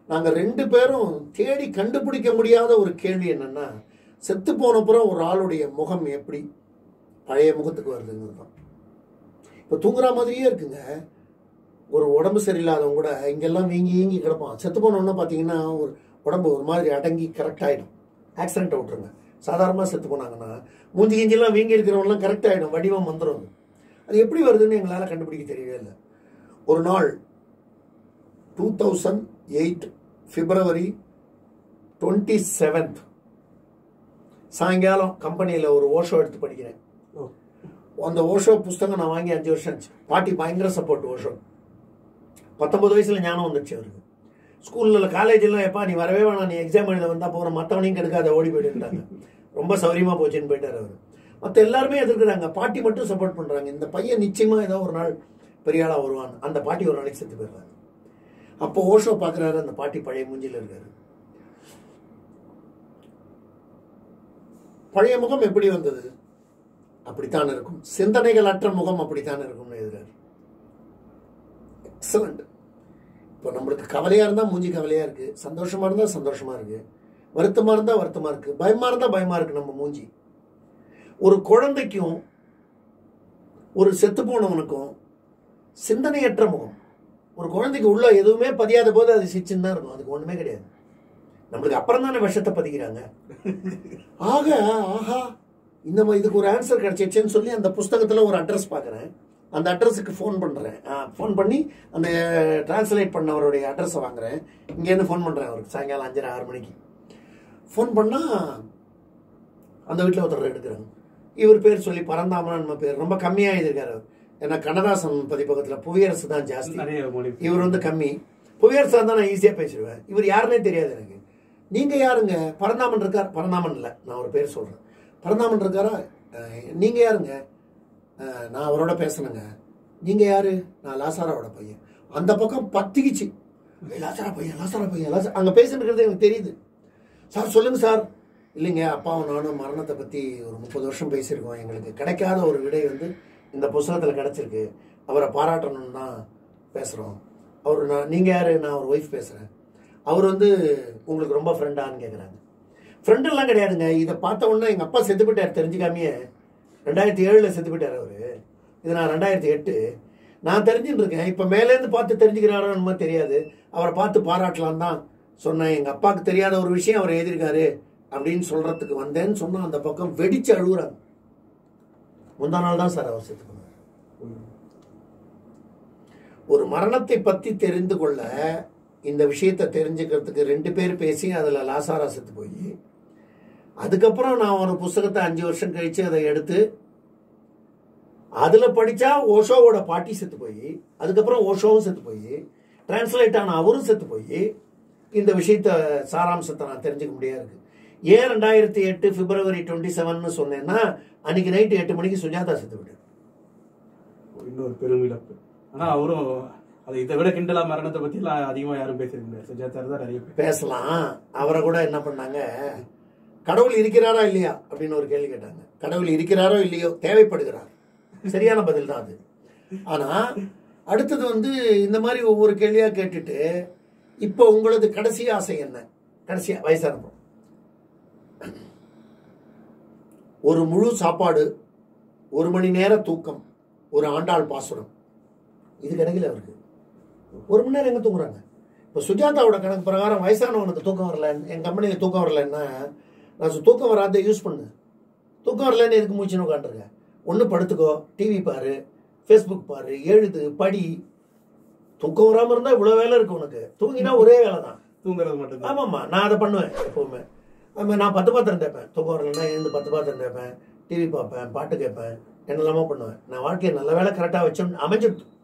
நாங்கள் ரெண்டு பேரும் தேடி கண்டுபிடிக்க முடியாத ஒரு கேள்வி என்னன்னா செத்து போனப்புறம் ஒரு ஆளுடைய முகம் எப்படி பழைய முகத்துக்கு வருதுங்கிறது தான் இப்போ தூங்குற மாதிரியே இருக்குங்க ஒரு உடம்பு சரியில்லாதவங்க கூட இங்கெல்லாம் வீங்கி வீங்கி கிடப்பான் செத்து போனோன்னா பார்த்தீங்கன்னா ஒரு உடம்பு ஒரு மாதிரி அடங்கி கரெக்ட் ஆகிடும் ஆக்சிடென்ட்டை விட்டுருங்க சாதாரணமாக செத்து போனாங்கன்னா மூஞ்சி கிஞ்சிலாம் வீங்கி இருக்கிறவங்களாம் கரெக்ட் ஆகிடும் வடிவம் வந்துடும் அது. அது எப்படி வருதுன்னு எங்களால் கண்டுபிடிக்க தெரியவே இல்லை ஒரு நாள் two thousand eight February twenty seventh சாயங்காலம் கம்பெனியில் ஒரு ஓஷோ எடுத்து படிக்கிறேன் ஓ அந்த ஓஷோ புஸ்தகம் நான் வாங்கி அஞ்சு வருஷம் ஆச்சு பாட்டி பயங்கர சப்போர்ட் ஓஷோ பத்தொன்பது வயசுல ஞானம் வந்துடுச்சு அவருக்கு ஸ்கூல்ல காலேஜ்லாம் எப்பா நீ வரவே வேணாம் நீ எக்ஸாம் எழுத வந்தா போற மற்றவனையும் கெடுக்காத ஓடி போயிட்டுட்டாங்க ரொம்ப சௌரியமா போச்சுன்னு போயிட்டார் அவர் மற்ற எல்லாருமே எதிர்க்கிறாங்க பாட்டி மட்டும் சப்போர்ட் பண்றாங்க இந்த பையன் நிச்சயமா ஏதோ ஒரு நாள் பெரிய ஆளா வருவான் அந்த பாட்டி ஒரு நாளைக்கு செத்து போயிடுறாங்க அப்போ ஓஷோ பார்க்குறாரு அந்த பாட்டி பழைய மூஞ்சில இருக்காரு பழைய முகம் எப்படி வந்தது அப்படித்தான் இருக்கும் சிந்தனைகள் அற்ற முகம் அப்படித்தான் இருக்கும்னு எழுதுறாரு எக்ஸலண்ட் இப்போ நம்மளுக்கு கவலையா இருந்தா மூஞ்சி கவலையா இருக்கு சந்தோஷமா இருந்தா சந்தோஷமா இருக்கு வருத்தமா இருந்தா வருத்தமா இருக்கு பயமா இருந்தா பயமா இருக்கு நம்ம மூஞ்சி ஒரு குழந்தைக்கும் ஒரு செத்து போனவனுக்கும் சிந்தனையற்ற முகம் ஒரு குழந்தைக்கு உள்ள எதுவுமே பதியாத போது அது சிச்சுன்னு தான் இருக்கும் அதுக்கு ஒண்ணுமே கிடையாது நம்மளுக்கு அப்புறம் தானே விஷத்தை பதிக்கிறாங்க ஆக ஆஹா இந்த மாதிரி இதுக்கு ஒரு ஆன்சர் கிடைச்சிச்சுன்னு சொல்லி அந்த புஸ்தகத்துல ஒரு அட்ரஸ் பார்க்குறேன் அந்த அட்ரஸுக்கு ஃபோன் பண்ணுறேன் ஃபோன் பண்ணி அந்த டிரான்ஸ்லேட் பண்ணவருடைய அட்ரஸை வாங்குறேன் இங்கேருந்து ஃபோன் பண்ணுறேன் அவருக்கு சாயங்காலம் அஞ்சரை ஆறு மணிக்கு ஃபோன் பண்ணால் அந்த வீட்டில் ஒருத்தர் எடுக்கிறாங்க இவர் பேர் சொல்லி பரந்தாமன் நம்ம பேர் ரொம்ப கம்மியாக எழுதியிருக்காரு அவர். ஏன்னா கண்ணதாசன் பதிப்பகத்தில் புவியரசு தான் ஜாஸ்தி நிறைய மொழி இவர் வந்து கம்மி புவியரசா இருந்தால் நான் ஈஸியாக பேசிடுவேன் இவர் யாருன்னே தெரியாது எனக்கு நீங்கள் யாருங்க பரந்தாமன் இருக்கார் பரந்தாமன் இல்லை நான் ஒரு பேர் சொல்கிறேன் பரந்தாமன் இருக்காரா அஹ், நீங்க யாருங்க அஹ், நான் அவரோட பேசணுங்க நீங்க யாரு நான் லாசாராவோட பையன் அந்த பக்கம் பத்திக்கிச்சு "ஏய், லாசாரா பையன் லாசாரா பையன் லாசா அங்கே பேசிட்டு இருக்கிறது எனக்கு தெரியுது சார் சொல்லுங்க சார் இல்லைங்க அப்பாவும் நானும் மரணத்தை பற்றி ஒரு முப்பது வருஷம் பேசியிருக்கோம் எங்களுக்கு கிடைக்காத ஒரு விடை வந்து இந்த புஸ்தகத்தில் கிடைச்சிருக்கு அவரை பாராட்டணும்னு தான் பேசுகிறோம் அவர் நான் நீங்கள் யார் நான் அவர் ஒய்ஃப் பேசுகிறேன் அவர் வந்து உங்களுக்கு ரொம்ப ஃப்ரெண்டான்னு கேட்குறாங்க ஃப்ரெண்டெல்லாம் கிடையாதுங்க இதை பார்த்த உடனே எங்கள் அப்பா செத்து போயிட்டார் தெரிஞ்சுக்காமையே ரெண்டாயிரத்தி ஏழில் செத்து போயிட்டார் அவர் இது நான் ரெண்டாயிரத்தி எட்டு நான் தெரிஞ்சுட்டு இருக்கேன் இப்போ மேலேருந்து பார்த்து தெரிஞ்சுக்கிறாரோ என்னமோ தெரியாது அவரை பார்த்து பாராட்டலாம் தான் சொன்னேன் எங்கள் அப்பாவுக்கு தெரியாத ஒரு விஷயம் அவர் எழுதியிருக்காரு அப்படின்னு சொல்றதுக்கு வந்தேன்னு சொன்னா அந்த பக்கம் வெடிச்சு அழுகுறாங்க முந்தா நாள் தான் சார் அவர் செத்து போனார் ஒரு மரணத்தை பத்தி தெரிந்து கொள்ள இந்த விஷயத்தை தெரிஞ்சுக்கிறதுக்கு ரெண்டு பேர் பேசி அதுல லாசாரா செத்து போய் அதுக்கப்புறம் நான் ஒரு புஸ்தகத்தை அஞ்சு வருஷம் கழிச்சு அதை எடுத்து அதுல படிச்சா ஓஷோவோட பாட்டி செத்து போய் அதுக்கப்புறம் ஓஷோவும் செத்து போய் டிரான்ஸ்லேட் ஆன அவரும் செத்து போய் இந்த விஷயத்த சாராம்சத்தை நான் தெரிஞ்சுக்க முடியாது இருக்கு ஏன் ரெண்டாயிரத்தி எட்டு பிப்ரவரி டுவெண்ட்டி செவன் சொன்னேன்னா அன்னைக்கு நைட்டு எட்டு மணிக்கு சுஜாதா செத்து விட்டார் இன்னொரு பெரும் இழப்பு ஆனா அவரும் அது இதை விட கிண்டலா மரணத்தை பத்தி எல்லாம் அதிகமா யாரும் பேசிருக்க முடியாது சுஜாதா தான் நிறைய பேர் பேசலாம் அவரை கூட என்ன பண்ணாங்க கடவுள் இருக்கிறாரா இல்லையா அப்படின்னு ஒரு கேள்வி கேட்டாங்க கடவுள் இருக்கிறாரோ இல்லையோ தேவைப்படுகிறார் சரியான பதில் தான் அது ஆனா அடுத்தது வந்து இந்த மாதிரி ஒவ்வொரு கேள்வியா கேட்டுட்டு இப்போ உங்களது கடைசி ஆசை என்ன கடைசியா வயசானப்போ ஒரு முழு சாப்பாடு ஒரு மணி நேர தூக்கம் ஒரு ஆண்டாள் பாசுரம் இது கிடைக்கல அவருக்கு ஒரு மணி நேரம் எங்க தூங்குறாங்க இப்போ சுஜாதாவோட கணக்கு பிரகாரம் வயசானவனுக்கு தூக்கம் வரல என் கம்பெனியில் தூக்கம் வரலன்னா நான் சொ- தூக்கம் வராத யூஸ் பண்ணு தூக்கம் வரலன்னு எதுக்கு மூச்சுன்னு உட்காந்துருக்கேன் ஒன்று படுத்துக்கோ டிவி பாரு ஃபேஸ்புக் பாரு எழுது படி தூக்கம் வராமல் இருந்தால் இவ்வளோ வேலை இருக்கு உனக்கு தூங்கினா ஒரே வேலை தான் தூங்குறது மட்டும்தான் ஆமாம்மா நான் அதை பண்ணுவேன் எப்பவுமே ஆமாம் நான் பத்து பாத்திரம் தேய்ப்பேன் தூக்கம் வரலன்னா எழுந்து பத்து பாத்திரம் தேய்ப்பேன் டிவி பார்ப்பேன் பாட்டு கேட்பேன் என்னெல்லாமோ பண்ணுவேன் நான் வாழ்க்கையை நல்ல வேலை கரெக்டாக வச்சோம் அமைஞ்சிடுது